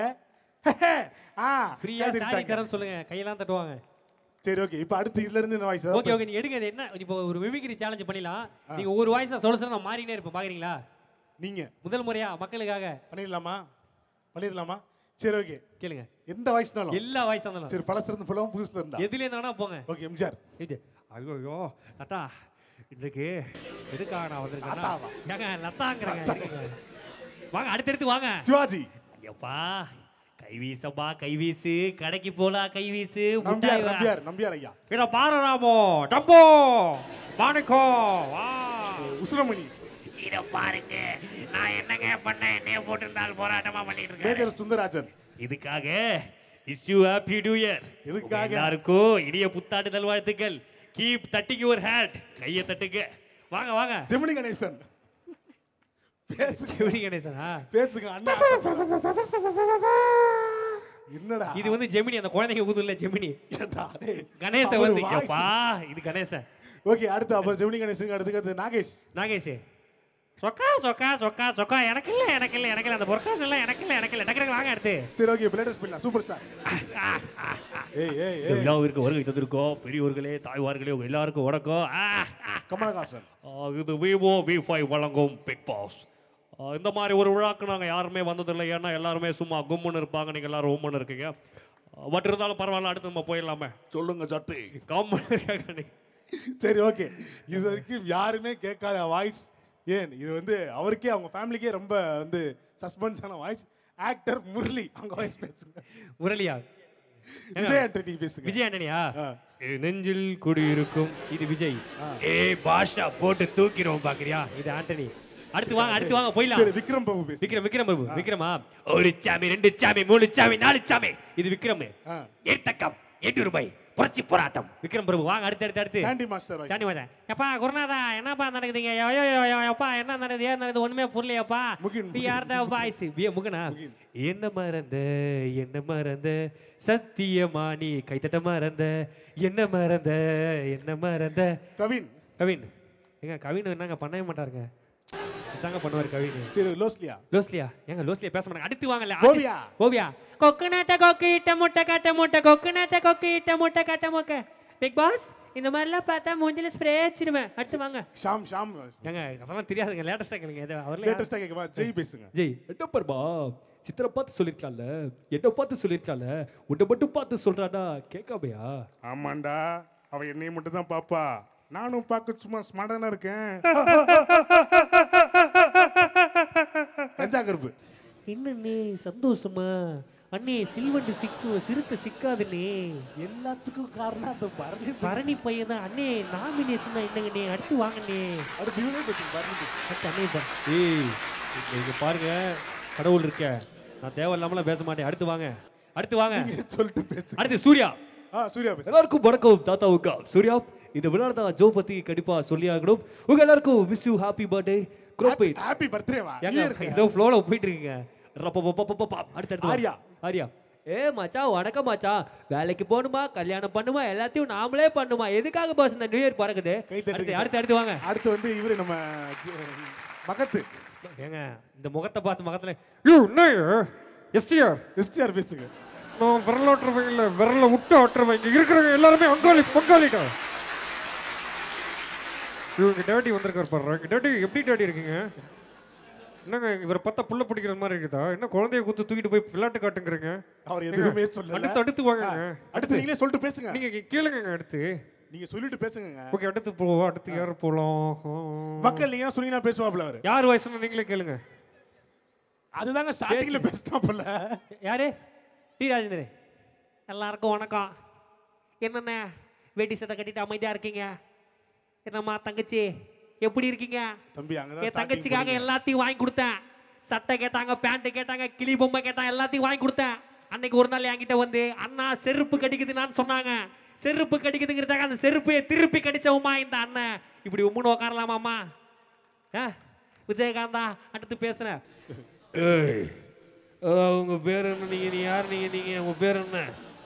ஆ ஃப்ரீயா கை சாரி தட்டிட்டாங்க. தரேன்னு சொல்லுங்க கையெல்லாம் தட்டுவாங்க சரி ஓகே இப்போ அடுத்து இதுல இருந்து இந்த வாய்ஸ் ஓகே ஓகே நீ எடுங்க இது என்ன இப்போ ஒரு மிமிக்ரி சேலஞ்ச் பண்ணிடலாம் நீங்க ஒவ்வொரு வாய்ஸா சொல்ல சொல்ல நான் மாறினே இருப்பேன் பாக்குறீங்களா நீங்க முதல் முறையா மக்களுக்காக பண்ணிடலாமா பண்ணிடலாமா சரி ஓகே கேளுங்க எந்த வாய்ஸ்னாலும் எல்லா வாய்ஸா இருந்தாலும் சரி பழசுல இருந்து போலாம் புதுசுல இருந்தா எதுல இருந்தா போங்க ஓகே எம்ஜிஆர் இது ஐயோ அத்தா இன்னைக்கு எதுக்காக நான் வந்திருக்கேன்னா லதாவா? ஏங்க லத்தாங்கிறேங்க இருக்கேங்க. வாங்க அடுத்தடுத்து வாங்க சிவாஜி ஐயப்பா கை வீசப்பா கை வீசு கடைக்கு போலாம் கை வீசு நம்பியார் முட்டாய் வா. நம்பியார் நம்பியார் ஐயா இத பாரராமோ டம்போ மாணிக்கோ வா உசுரமணி இத பாருங்க நான் என்னங்க பண்ணேன் என்னைய போட்டிருந்தால் போராட்டமா பண்ணிட்டு இருக்கேன் மேஜர் சுந்தராஜன் இதுக்காக இஸ்யூ ஹாப்பி நியூ இயர் எதுக்காக? எல்லாருக்கும் இனிய புத்தாண்டு நல்வாழ்த்துக்கள் கீப் தட்டிங் யுவர் ஹேட் கையை தட்டுங்க வாங்க வாங்க ஜெமினி கணேசன் பேசுங்க சிவனி கணேசனா பேசுங்க அண்ணா என்னடா இது வந்து ஜெமினி அந்த குழந்தைங்க ஊதுல ஜெமினி ஏன்டா, டேய். கணேச அவரு வந்து வாய்ஸ். எப்பா இது கணேசன் ஓகே அடுத்து அப்புறம் ஜெமினி கணேசன் அடுத்து அடுத்து நாகேஷ் நாகேஷ் சொக்கா சொக்கா சொக்கா சொக்கா எனக்கு இல்ல எனக்கு இல்ல எனக்கு இல்ல அந்த பொற்காசு இல்ல எனக்கு இல்ல எனக்கு இல்ல டக்கு வாங்க அடுத்து சரி ஓகே பிளேட்டஸ் பண்ணலாம் சூப்பர் ஸ்டார் ஏய் ஏய் ஏய் விழாவிற்கு வருகை தந்திருக்கோம் பெரியவர்களே தாய்வார்களே உங்க எல்லாருக்கும் வணக்கம் ஆ, ஆ. கமலஹாசன் ஆ, இது விவோ வி ஃபைவ் வழங்கும் பிக் பாஸ் ஆ, இந்த மாதிரி ஒரு விழாக்கு நாங்கள் யாருமே வந்ததில்லை ஏன்னா எல்லாருமே சும்மா கும்முன்னு இருப்பாங்க நீங்கள் எல்லாரும் உம்முன்னு இருக்கீங்க பட் இருந்தாலும் பரவாயில்ல அடுத்து நம்ம போயிடலாமே சொல்லுங்க சட்டு கம்முன்னு இருக்காங்க நீங்க. சரி ஓகே இது வரைக்கும் யாருமே கேட்காத வாய்ஸ் ஏன் இது வந்து அவருக்கே அவங்க ஃபேமிலிக்கே ரொம்ப வந்து சஸ்பென்ஸான வாய்ஸ் ஆக்டர் முரளி அவங்க வாய்ஸ் பேசுங்க முரளியா விஜய் ஆண்டனி பேசுங்க விஜய் ஆண்டனியா ஆ. ஏ, நெஞ்சில் குடியிருக்கும் இது விஜய் ஏ பாஷா போட்டு தூக்கிறோம் பாக்குறியா இது ஆண்டனி அடுத்து வாங்க அடுத்து வாங்க போயிடலாம் சரி விக்ரம் பாபு பேசுங்க விக்ரம் விக்ரம் பிரபு விக்ரமா ஒரு சாமி ரெண்டு சாமி மூணு சாமி நாலு சாமி இது விக்ரம் ஆ. ஏத்தக்கம் எட்டு ரூபாய் புரட்சி போராட்டம் விக்ரம் பிரபு வாங்க அடுத்து அடுத்து அடுத்து சாண்டி மாஸ்டர் வாய்ஸ் சாண்டி மாதா எப்பா குருநாதா என்னப்பா நடக்குதுங்க ஐயோ ஐயோ, ஐயோ, எப்பா என்ன நடக்குது ஏன் நடக்குது ஒண்ணுமே புரியலையப்பா Mugen, we are the voice we முகனா என்ன மறந்த என்ன மறந்த சத்தியமா நீ கைத்தட்ட மறந்த என்ன மறந்த என்ன மறந்த கவின் கவின் ஏங்க கவின் என்னங்க பண்ணவே மாட்டாருங்க இதாங்க பண்ணுவார் கவின் சரி லோஸ்லியா லோஸ்லியா ஏங்க லோஸ்லியா பேச மாட்டாங்க அடுத்து வாங்கல ஓவியா. ஓவியா கொக்கு நாட்ட கொக்கு இட்ட முட்டை கட்ட முட்டை கொக்கு நாட்ட கொக்கு இட்ட முட்டை கட்ட முட்டை பிக் பாஸ் இந்த மாதிரிலாம் பார்த்தா மூஞ்சில ஸ்ப்ரே வச்சிருவேன் அடுத்து வாங்க ஷாம் ஷாம் ஏங்க அதெல்லாம் தெரியாதுங்க லேட்டஸ்டா கேளுங்க இது அவர்ல லேட்டஸ்டா கேட்கவா ஜெய் பேசுங்க ஜெய் என்ன பர்மா சித்திரை பார்த்து சொல்லிருக்கால என்ன பார்த்து சொல்லிருக்கால உன்னை மட்டும் பார்த்து சொல்றாடா கேட்காமையா ஆமாண்டா அவ என்னைய மட்டும் தான் பாப்பா நானும் பார்க்க சும்மா ஸ்மார்டான இருக்கேன் கஞ்சா கருப்பு என்னண்ணே சந்தோஷமா அண்ணே சில்வண்டு சிக்கு சிறுத்தை சிக்காதுண்ணே எல்லாத்துக்கும் காரணம் அந்த பரணி பரணி பையன் தான் அண்ணே நாமினேஷன் தான் என்னங்கண்ணே அடுத்து வாங்கண்ணே அடுத்து இவனே பேசுங்க பரணி அடுத்து அண்ணே பா ஏய் இங்க- இங்க பாருங்க கடவுள் இருக்க நான் தேவையில்லாமலாம் பேச மாட்டேன் அடுத்து வாங்க அடுத்து வாங்க சொல்லிட்டு பேசு அடுத்து சூர்யா ஆ சூர்யா பேசு எல்லாருக்கும் வணக்கம் தாத்தாவுக்கா சூர்யா இந்த விழா தான் ஜோ பத்தி கண்டிப்பா சொல்லி ஆகணும் உங்க எல்லாருக்கும் விஷ் யூ ஹாப்பி பர்த்டே குரோபேட் ஹாப்பி பர்த்டேவா ஏங்க ஏதோ ஃப்ளோல போயிட்டு இருக்கீங்க ரப்ப பப்ப பப்ப பப்ப. அடுத்து அடுத்து ஆர்யா. ஆரியா ஆரியா ஏ மச்சான் வணக்கம் மச்சான் வேலைக்கு போகணுமா கல்யாணம் பண்ணுமா எல்லாத்தையும் நாமளே பண்ணுமா எதுக்காக பாஸ் இந்த நியூ இயர் பறக்குது கை தட்டுங்க. அடுத்து அடுத்து அடுத்து வாங்க அடுத்து வந்து இவரு நம்ம ஜ- மகத்து ஏங்க இந்த முகத்தை பார்த்து முகத்துல யூ எஸ்டிஆர் எஸ்டிஆர் பேசுங்க நான் விரல ஓட்டுறவங்க இல்ல விரல விட்டு ஓட்டுறவங்க இங்க இருக்கிறவங்க எல்லாருமே பங்காளி பங்காளிட்டா இவங்க டேடி வந்திருக்காரு பாரு டேடி எப்படி டேடி இருக்கீங்க என்னங்க இவரை பார்த்தா புள்ள பிடிக்கிற மாதிரி இருக்குதா என்ன குழந்தைய குத்து தூக்கிட்டு போய் விளையாட்டு காட்டுங்கிறீங்க அவர் எதுவுமே சொல்லல அடுத்து அடுத்து வாங்க அடுத்து நீங்களே சொல்லிட்டு பேசுங்க நீங்க கேளுங்க அடுத்து நீங்க சொல்லிட்டு பேசுங்க ஓகே அடுத்து போவோம் அடுத்து யார் போலாம் மக்கள் நீங்க சொன்னீங்கன்னா பேசுவாப்ல அவரு யார் வயசுன்னு நீங்களே கேளுங்க அதுதாங்க ஸ்டார்டிங்ல பேசினாப்ல யாரு டி ராஜேந்திரன் எல்லாருக்கும் வணக்கம் என்னண்ணே வேட்டி சட்டை கட்டிட்டு அமைதியா இருக்கீங்க என்னம்மா தங்கச்சி எப்படி இருக்கீங்க தம்பி அங்கதான் என் starting தங்கச்சிக்காக போடுங்க. எல்லாத்தையும் வாங்கி கொடுத்தேன் சட்டை கேட்டாங்க பேண்ட் கேட்டாங்க கிளி பொம்மை கேட்டாங்க எல்லாத்தையும் வாங்கி கொடுத்தேன் அன்னைக்கு ஒரு நாள் என்கிட்ட வந்து அண்ணா செருப்பு கடிக்குதுன்னு சொன்னாங்க செருப்பு கடிக்குதுங்கிறதாக அந்த செருப்பையை திருப்பி கடிச்சவமா இந்த அண்ணன் இப்படி உம்முன்னு உட்காரலாமாம்மா ஆ விஜயகாந்தா அடுத்து பேசுறேன் ஏய் உங்க பேர் என்ன நீங்க நீ யார் நீங்க நீங்க உங்க பேர் என்ன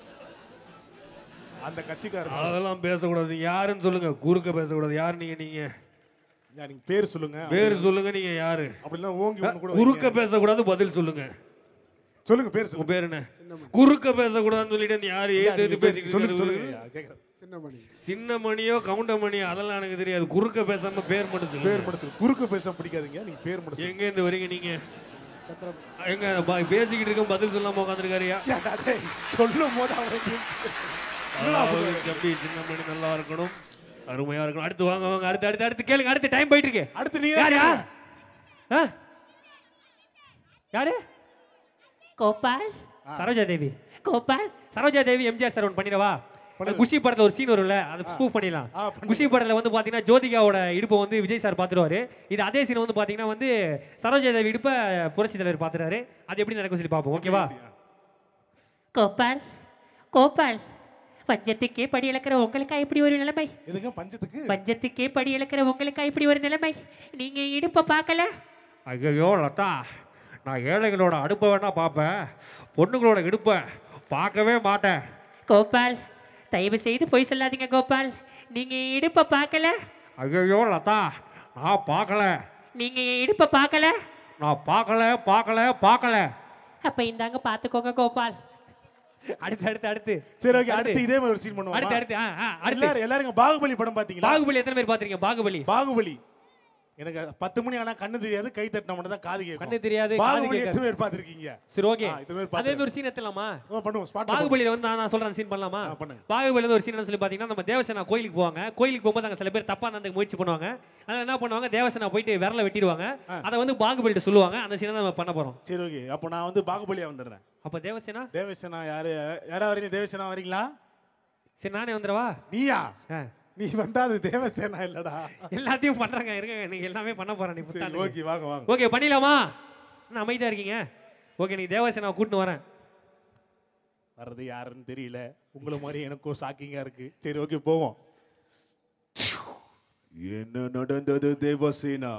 அந்த கட்சிக்காரர் அதெல்லாம் பேசக்கூடாது நீங்க யாருன்னு சொல்லுங்க குறுக்க பேசக்கூடாது யார் நீங்க நீங்க யா, நீங்க பேர் சொல்லுங்க பேர் சொல்லுங்க நீங்க யாரு அப்படின்னா ஓங்கி ஒண்ணு கூட குறுக்க வைங்க. பேசக்கூடாது பதில் சொல்லுங்க சொல்லுங்க பேர் உங்க சொல்லுங்க பேர் என்ன குறுக்க பேசக்கூடாதுன்னு சொல்லிட்டு நீ யாரு யா, ஏத்து நீங்க ஏத்து பேர் பேசிக்கிட்டு சொல்லுங்க இருக்கிறது? சொல்லுங்க யா, கேக்குறேன் சின்னமணி சின்ன மணியோ கவுண்ட மணியோ அதெல்லாம் எனக்கு தெரியாது குறுக்க பேசாம பேர் மட்டும் பேர் சொல்லுங்க மட்டும் சொல்லுங்க. குறுக்கு பேச பிடிக்காதீங்க நீங்க பேர் மட்டும் சொல்லுங்க. எங்க இருந்து வரீங்க நீங்க எங்க பா- பேசிக்கிட்டு இருக்க பதில் சொல்லாம உட்காந்துருக்காருயா யா, டேய், சொல்லும் போது அவருக்கு தம்பி சின்ன மணி நல்லா இருக்கணும் அருமையா இருக்கணும் அடுத்து வாங்க வாங்க அடுத்து அடுத்து அடுத்து கேளுங்க அடுத்து டைம் போயிட்டு இருக்கு அடுத்து நீங்க யார் தான் யார் ஆ? யாரு கோபால் சரோஜா தேவி கோபால் சரோஜா தேவி எம்ஜிஆர் சார் ஒன்று பண்ணிடவா குஷி படத்துல ஒரு சீன் வரும்ல அதை ஸ்பூப் பண்ணிடலாம் ஆ, பண்ணுங்க. குஷி படத்துல வந்து பாத்தீங்கன்னா ஜோதிகாவோட இடுப்பை வந்து விஜய் சார் பார்த்துருவாரு இது அதே சீன் வந்து பாத்தீங்கன்னா வந்து சரோஜா தேவி இடுப்பை புரட்சி தலைவர் பார்த்துறாரு அது எப்படி நடக்கும் சொல்லி பார்ப்போம் ஓகேவா கோபால் கோபால் பஞ்சத்துக்கே படி இழக்கிற உங்களுக்கா இப்படி ஒரு நிலைமை எதுங்க பஞ்சத்துக்கு பஞ்சத்துக்கே படி இழக்கிற உங்களுக்கா இப்படி ஒரு நிலைமை நீங்க இடுப்பை பார்க்கல ஐயோ லதா நான் ஏழைகளோட அடுப்பை வேணா பார்ப்பேன் பொண்ணுங்களோட இடுப்பை பார்க்கவே மாட்டேன் கோபால் தயவு செய்து பொய் சொல்லாதீங்க கோபால் நீங்க என் இடுப்பை பார்க்கல ஐயோ லதா நான் பார்க்கல நீங்க என் இடுப்பை பார்க்கல நான் பார்க்கல பார்க்கல பார்க்கல அப்ப இந்தாங்க பார்த்துக்கோங்க கோபால் அடுத்து அடுத்து அடுத்து சரி ஓகே அடுத்து இதே மாதிரி ஒரு சீன் பண்ணுவோம் அடுத்து அடுத்து ஆ, ஆ, அடுத்து எல்லாரும் எல்லாரும் இங்க பாகுபலி படம் பாத்தீங்களா பாகுபலி எத்தனை பேர் பாத்திருக்கீங்க பாகுபலி பாகுபலி எனக்கு பத்து மணி ஆனா கண்ணு தெரியாது கை தட்டினா மட்டும் தான் காது கேட்கும் கண்ணு தெரியாது, காது பாகுபலி கேட்காது. எத்தனை பேர் பாத்திருக்கீங்க சரி ஓகே ஆ, இது மாதிரி அதே பார்த்து- ஒரு சீன் எடுத்துலாமா ஓ, பண்ணுவோம் ஸ்பாட் பாகுபலியில வந்து நான் நான் சொல்றேன் சீன் பண்ணலாமா ஆ, பண்ணுங்க. பாகுபலியில ஒரு சீன் சொல்லி பாத்தீங்கன்னா நம்ம தேவசேனா கோயிலுக்கு போவாங்க கோயிலுக்கு போகும்போது அங்க சில பேர் தப்பா நடந்துக்க முயற்சி பண்ணுவாங்க அதனால என்ன பண்ணுவாங்க தேவசேனா போயிட்டு விரல வெட்டிடுவாங்க அதை வந்து பாகுபலிட்ட சொல்லுவாங்க அந்த சீனை தான் நம்ம பண்ண போறோம் சரி ஓகே அப்போ நான் வந்து பாகுபலியா வந்துடுறேன் அப்ப தேவசேனா தேவசேனா யாரு யாரா வரீங்க தேவசேனா வரீங்களா சரி நானே வந்துடவா நீயா ஆ. நீ வந்தா அது தேவசேனா இல்லடா எல்லாத்தையும் பண்றாங்க இருங்க நீங்க எல்லாமே பண்ண போறேன் நீ சரி புத்தாண்டு ஓகே வாங்க வாங்க ஓகே பண்ணிடலாமா என்ன அமைதியா இருக்கீங்க ஓகே நீ தேவசேனா கூட்டிட்டு வரேன் வர்றது யாருன்னு தெரியல உங்களை மாதிரி எனக்கும் ஷாக்கிங்கா இருக்கு சரி ஓகே போவோம் என்ன நடந்தது தேவசேனா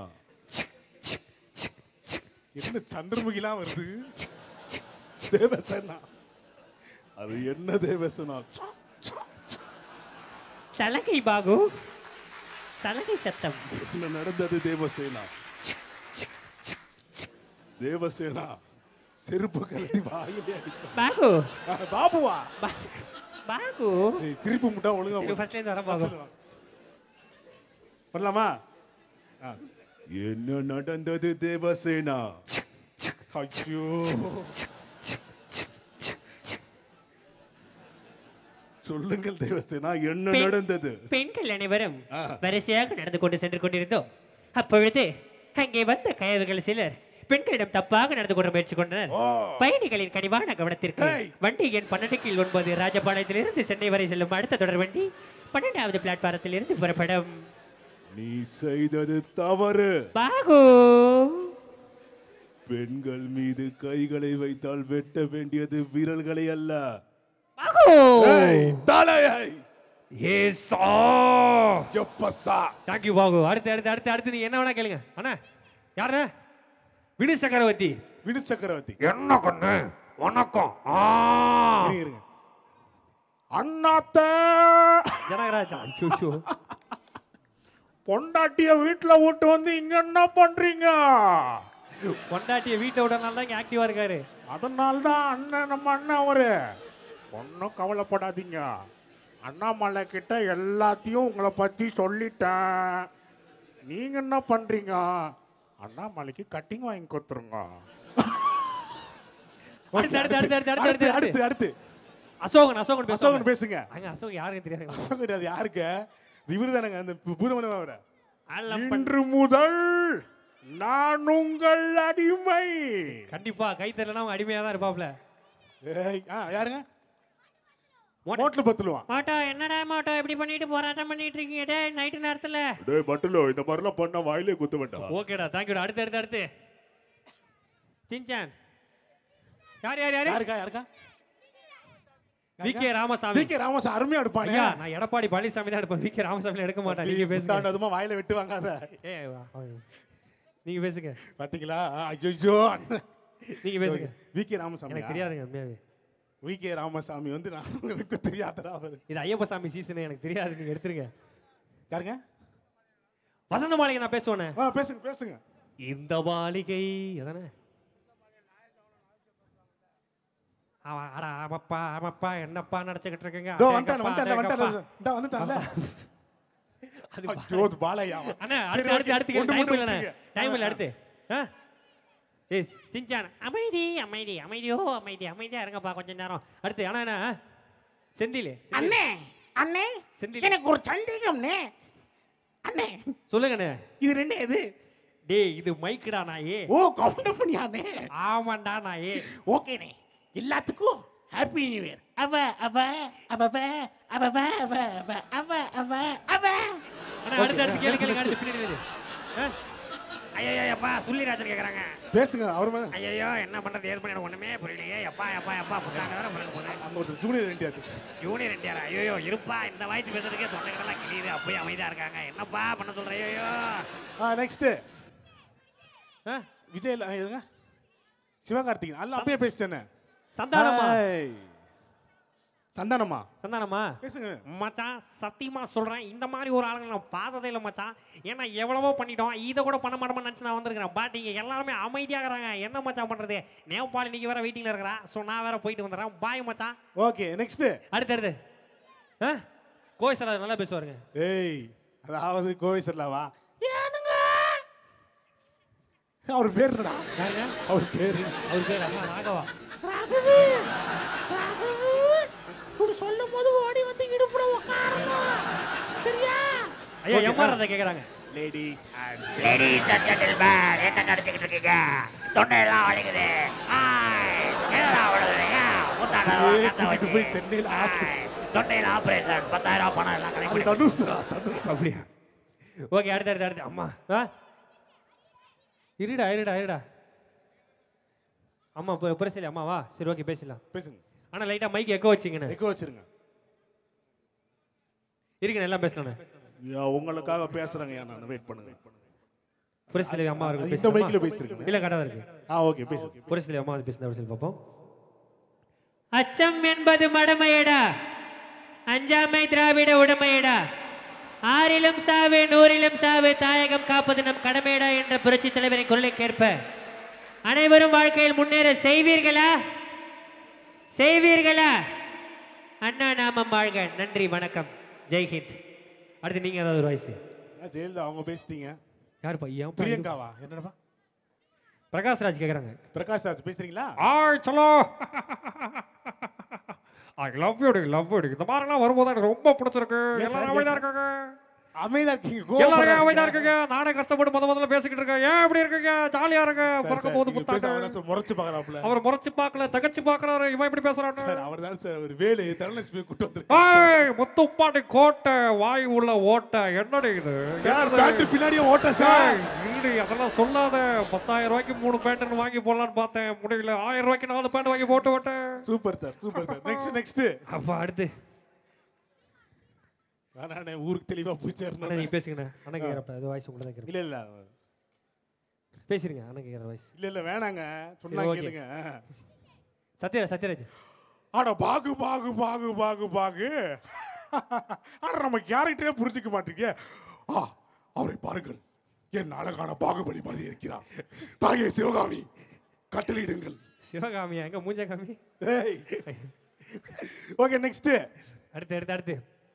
என்ன சந்திரமுகிலாம் வருது தேவசேனா அது என்ன தேவசேனா சலகை பாகு சலகை சத்தம் என்ன நடந்தது தேவசேனா தேவசேனா செருப்பு கழட்டி வாயிலே அடிப்பேன். பாகு ஆ, பாபுவா பா- பாகு ஏய், சிரிப்பு முட்டா ஒழுங்கா சரி போடு. ஃபர்ஸ்ட்ல இருந்து வர பாகு பண்ணலாமா ஆ. என்ன நடந்தது தேவசேனா ஐயோ சொல்லுங்கள் தேவசேனா என்ன பெண்- நடந்தது பெண்கள் அனைவரும் ஆ. வரிசையாக நடந்து கொண்டு சென்று கொண்டிருந்தோம் அப்பொழுது அங்கே வந்த கயவர்கள் சிலர் பெண்களிடம் தப்பாக நடந்து கொள்ள முயற்சி கொண்டனர் ஓ. பயணிகளின் கனிவான கவனத்திற்கு ஏய். வண்டி எண் பன்னெண்டு கீழ் ஒன்பது ராஜபாளையத்திலிருந்து சென்னை வரை செல்லும் அடுத்த தொடர் வண்டி பன்னெண்டாவது பிளாட்பாரத்தில் இருந்து புறப்படும் நீ செய்தது தவறு பாகு பெண்கள் மீது கைகளை வைத்தால் வெட்ட வேண்டியது விரல்களை அல்ல பாகு ஏய், தலையை ஏசா எப்பசா தேங்க்யூ பாகு அடுத்து அடுத்து அடுத்து அடுத்து நீங்க என்ன வேணா கேளுங்க அண்ணா யாருண்ணா வினு சக்கரவர்த்தி விடு சக்கரவர்த்தி என்ன கண்ணு வணக்கம் ஆ இருங்க, இருங்க. அண்ணாத்த ஜனகராஜா ஐயோ பொண்டாட்டிய வீட்டுல விட்டு வந்து இங்க என்ன பண்றீங்க பொண்டாட்டிய வீட்டை விடனால தான் இங்க ஆக்டிவா இருக்காரு அதனால்தான் அண்ணன் நம்ம அண்ணன் அவரு ஒன்றும் கவலைப்படாதீங்க அண்ணாமலை கிட்ட எல்லாத்தையும் உங்களை பற்றி சொல்லிட்டேன் நீங்க என்ன பண்றீங்க அண்ணாமலைக்கு கட்டிங் வாங்கி கொடுத்துருங்க அடுத்து, அடுத்து, அடுத்து, அடுத்து, அடுத்து, அடுத்து, அடுத்து அடுத்து அசோகன் அசோகன் அசோகன் பேசுவாங்க பேசுங்க அங்க அசோகன் யாருக்கும் தெரியாது அசோகன் கிடையாது யாருக்கு இவரு தானங்க அந்த பூதமன அவர அல்லப்பன். இன்று முதல் நான் உங்கள் அடிமை கண்டிப்பா கை தெரியலனா அவங்க அடிமையா தான் இருப்பாப்ல ஏய், ஆ, யாருங்க மோட்டா. மோட்ல பத்துலுவான் மாட்டோ என்னடா மாட்டோ இப்படி பண்ணிட்டு போராட்டம் பண்ணிட்டு இருக்கீங்க டேய் நைட்டு நேரத்துல டேய் பட்டுலோ இந்த மாதிரிலாம் பண்ணா வாயிலே குத்த வேண்டாம் ஓகேடா தேங்க்யூடா அடுத்து அடுத்து அடுத்து சின்சான் யார் யார் யார் யாருக்கா யாருக்கா V K Ramasamy V K Ramasamy அருமையா எடுப்பாங்க ஐயா நான் எடப்பாடி பழனிசாமி தான் எடுப்பேன் வி கே ராமசாமி எடுக்க மாட்டேன் நீங்க பேசுங்க அதுமா வாயில விட்டு வாங்காத ஏ நீங்க பேசுங்க பாத்தீங்களா ஐயோ நீங்க பேசுங்க வி கே ராமசாமி எனக்கு தெரியாதுங்க உண்மையாவே வி கே ராமசாமி வந்து நான் உங்களுக்கு தெரியாதடா அவரு இது ஐயப்பசாமி சீசன் எனக்கு தெரியாது நீங்க எடுத்துருங்க யாருங்க வசந்த மாளிகை நான் பேசுவேனே ஆ பேசுங்க பேசுங்க இந்த மாளிகை அதானே அவன் அட ஆமப்பா ஆமப்பா என்னப்பா நினைச்சுக்கிட்டு இருக்கீங்க இதோ அடேங்கப்பா, வந்துட்டான் வந்துட்டான் அடேங்கப்பா. வந்துட்டான் இந்த வந்துட்டான்ல அது ஐயோ அது பாலையா அண்ணா சரி, அடுத்து அடுத்து okay. அடுத்து ஒண்ணு டைம் மட்டும் இல்லைண்ணே விட்டுருங்க. டைம் இல்லை ஆ, அடுத்து ஆ எஸ் சிஞ்சான் அமைதி அமைதி அமைதியோ அமைதி அமைதியா இருங்கப்பா கொஞ்ச நேரம் அடுத்து ஆனா என்ன செந்தில் அண்ணே அண்ணே செந்தில் எனக்கு ஒரு சந்தேகம்ண்ணே அண்ணே சொல்லுங்கண்ணே இது ரெண்டு எது டேய் இது மைக்குடா நாயே ஓ கவுண்ட் பண்ணியாண்ணே ஆமாண்டா நாயே ஓகேண்ணே எல்லாத்துக்கும் ஹாப்பி நியூ இயர் அவ அவ அவ அவ அவ அவ அவ அவ அவ அவ அவ அண்ணா அடுத்து அடுத்து கேளு கேளுங்க அடுத்து பின்னாடி இரு. ஆ? ஐயோ அப்பா சுள்ளிராஜன் கேக்குறாங்க பேசுங்க அவர் மேல ஐயோ என்ன பண்றது ஏது பண்ணி எனக்கு ஒண்ணுமே புரியலையே எப்பா எப்பா எப்பா புத்தாண்டு வேற பிறகு போனேன் அங்க ஒரு ஜூனியர் ரெண்டியாரு ஜூனியர் என்டிஆர் ஐயோ இருப்பா இந்த வயசு பேசுறதுக்கே சொன்னங்கடெல்லாம் கிளியுது அப்பயே அமைதியா இருக்காங்க என்னப்பா பண்ண சொல்ற ஐயோ ஆ நெக்ஸ்ட் ஆ? விஜய் ஆ, இருங்க சிவகார்த்திகேயன் அல்ல அப்பயே பேசிட்டேனே சந்தானமா ஹாய். சந்தானமா சந்தானமா பேசுங்க மச்சான் சத்தியமா சொல்றேன் இந்த மாதிரி ஒரு ஆளுங்க நான் பார்த்ததே இல்லை மச்சான் ஏன்னா எவ்வளவோ பண்ணிட்டோம் இதை கூட பண்ண மாட்டோம்னு நினச்சி நான் வந்திருக்கிறேன் பட் இங்கே எல்லாருமே அமைதியாகிறாங்க என்ன மச்சான் பண்றது நேபாள் இன்னைக்கு வேற வெயிட்டிங்ல இருக்கிறா ஸோ நான் வேற போயிட்டு வந்துடுறேன் பாய் மச்சான் ஓகே நெக்ஸ்ட் அடுத்து அடுத்து ஆ கோய் சார் நல்லா பேசுவாருங்க ஏய் அதாவது கோவிசர்லாவா அவர் பேர் என்னடா யாருங்க? அவர் பேரு அவர் பேர் அண்ணா ராகவா சொல்லும் போது ஓடி வந்து இடுப்புல உட்காரணும் சரியா ஐயா எம்ஆர் அதை கேட்குறாங்க ladies and ladies and gentlemen என்ன நடிச்சுக்கிட்டு இருக்கீங்க தொண்டையெல்லாம் வலிக்குது ஆய், என்னடா அவ்வளவுதானே? ஊத்தாட கத்த கூட்டிட்டு வச்சு. போய் சென்னையில hospital. ஆய், தொண்டையில ஆபரேஷன் பத்தாயிரம் பணம் எல்லாம் அது கணக்கு தனுஷ்ரா தனுஷ் அப்படியா ஓகே அடுத்து அடுத்து அடுத்து அம்மா ஆ இருடா இருடா இருடா அம்மா இப்போ பேசல அம்மாவா சரி ஓகே பேசலாம் பேசுங்க ஆனால் லைட்டாக மைக் எக்கோ வச்சிங்கண்ணே எக்கோ வச்சிருங்க இருக்குண்ணே எல்லாம் பேசலாண்ணே ஐயா, உங்களுக்காக பேசுறேங்க நான் வெயிட் பண்ணுங்க புரட்சி அம்மா அவர்கள் இந்த பேசலாமா? மைக்ல பேசுறீங்க இல்ல கரெக்டாக இருக்கு ஆ ஓகே பேசுங்க புரட்சி அம்மா அது பேசுனா அப்படி சொல்லி பார்ப்போம் அச்சம் என்பது மடமையடா அஞ்சாமை திராவிட உடமையடா ஆறிலும் சாவு நூறிலும் சாவு தாயகம் காப்பது நம் கடமையடா என்ற புரட்சி தலைவரின் குரலை கேட்ப அனைவரும் வாழ்க்கையில் முன்னேற செய்வீர்களா செய்வீர்களா அண்ணா நாமம் வாழ்க நன்றி வணக்கம் ஜெய்ஹிந்த் அடுத்து நீங்க ஏதாவது ஒரு வயசு ஆ, ஜெயலலிதா அவங்க பேசிட்டீங்க யாருப்பா ஏன் பிரியங்காவா என்னடா பிரகாஷ் ராஜ் கேக்குறாங்க பிரகாஷ் ராஜ் பேசுறீங்களா ஆய் சலோ I love you love you இந்த மாதிரிலாம் வரும்போது எனக்கு ரொம்ப பிடிச்சிருக்கு Yes, sir, எல்லாரும் yes, அமைதியா sir. இருக்காங்க அமைதியா இருக்கீங்க எல்லாரும் கோவப்படாதீங்க. அமைதியா இருக்குங்க நானே கஷ்டப்பட்டு முத முதல்ல பேசிக்கிட்டு இருக்கேன் ஏன் இப்படி இருக்கீங்க ஜாலியா இருங்க சார், பிறக்க சார், போது நீங்க பேச புத்தாண்டு அவரை சார் முறைச்சு பார்க்கறாப்புல. அவர் முறைச்சு பார்க்கல தகச்சு பார்க்கறாரு இவன் இப்படி பேசுறான்னு சார் அவர் தான் சார் ஒரு வேலு தனலட்சுமி கூட்டு வந்து ஏய் முத்துப்பாட்டி கோட்டை வாய் உள்ள ஓட்டை என்னடி இது சார் பேண்ட் பின்னாடியே ஓட்ட சார் ஏய், இல்லடி, அதெல்லாம் சொல்லாத பத்தாயிரம் ரூபாய்க்கு மூணு பேண்ட் வாங்கி போடலான்னு பார்த்தேன் முடியல ஆயிரம் ரூபாய்க்கு நாலு பேண்ட் வாங்கி போட்டு விட்டேன் super sir super sir next next அப்ப அடுத்து நானே ஊருக்கு தெளிவா போய் அண்ணா சேரணும் நீங்க பேசுங்கண்ணே அண்ணன் கேட்கறப்ப அது வாய்ஸ் உங்களுக்கு தான் கேட்கறேன் இல்ல இல்ல பேசிருங்க அண்ணன் கேட்கற வாய்ஸ் இல்ல இல்ல வேணாங்க சொன்னா சரி, okay. கேளுங்க சத்யராஜ் சத்யராஜ் அட பாகு பாகு பாகு பாகு பாகு அட நம்ம கேரக்டரே புரிஞ்சுக்க மாட்டீங்க ஆ அவரை பாருங்கள் என் அழகான பாகுபலி மாதிரி இருக்கிறார் தாயே சிவகாமி கட்டளையிடுங்கள் சிவகாமியா எங்க மூஞ்ச காமி ஓகே நெக்ஸ்ட் அடுத்து அடுத்து அடுத்து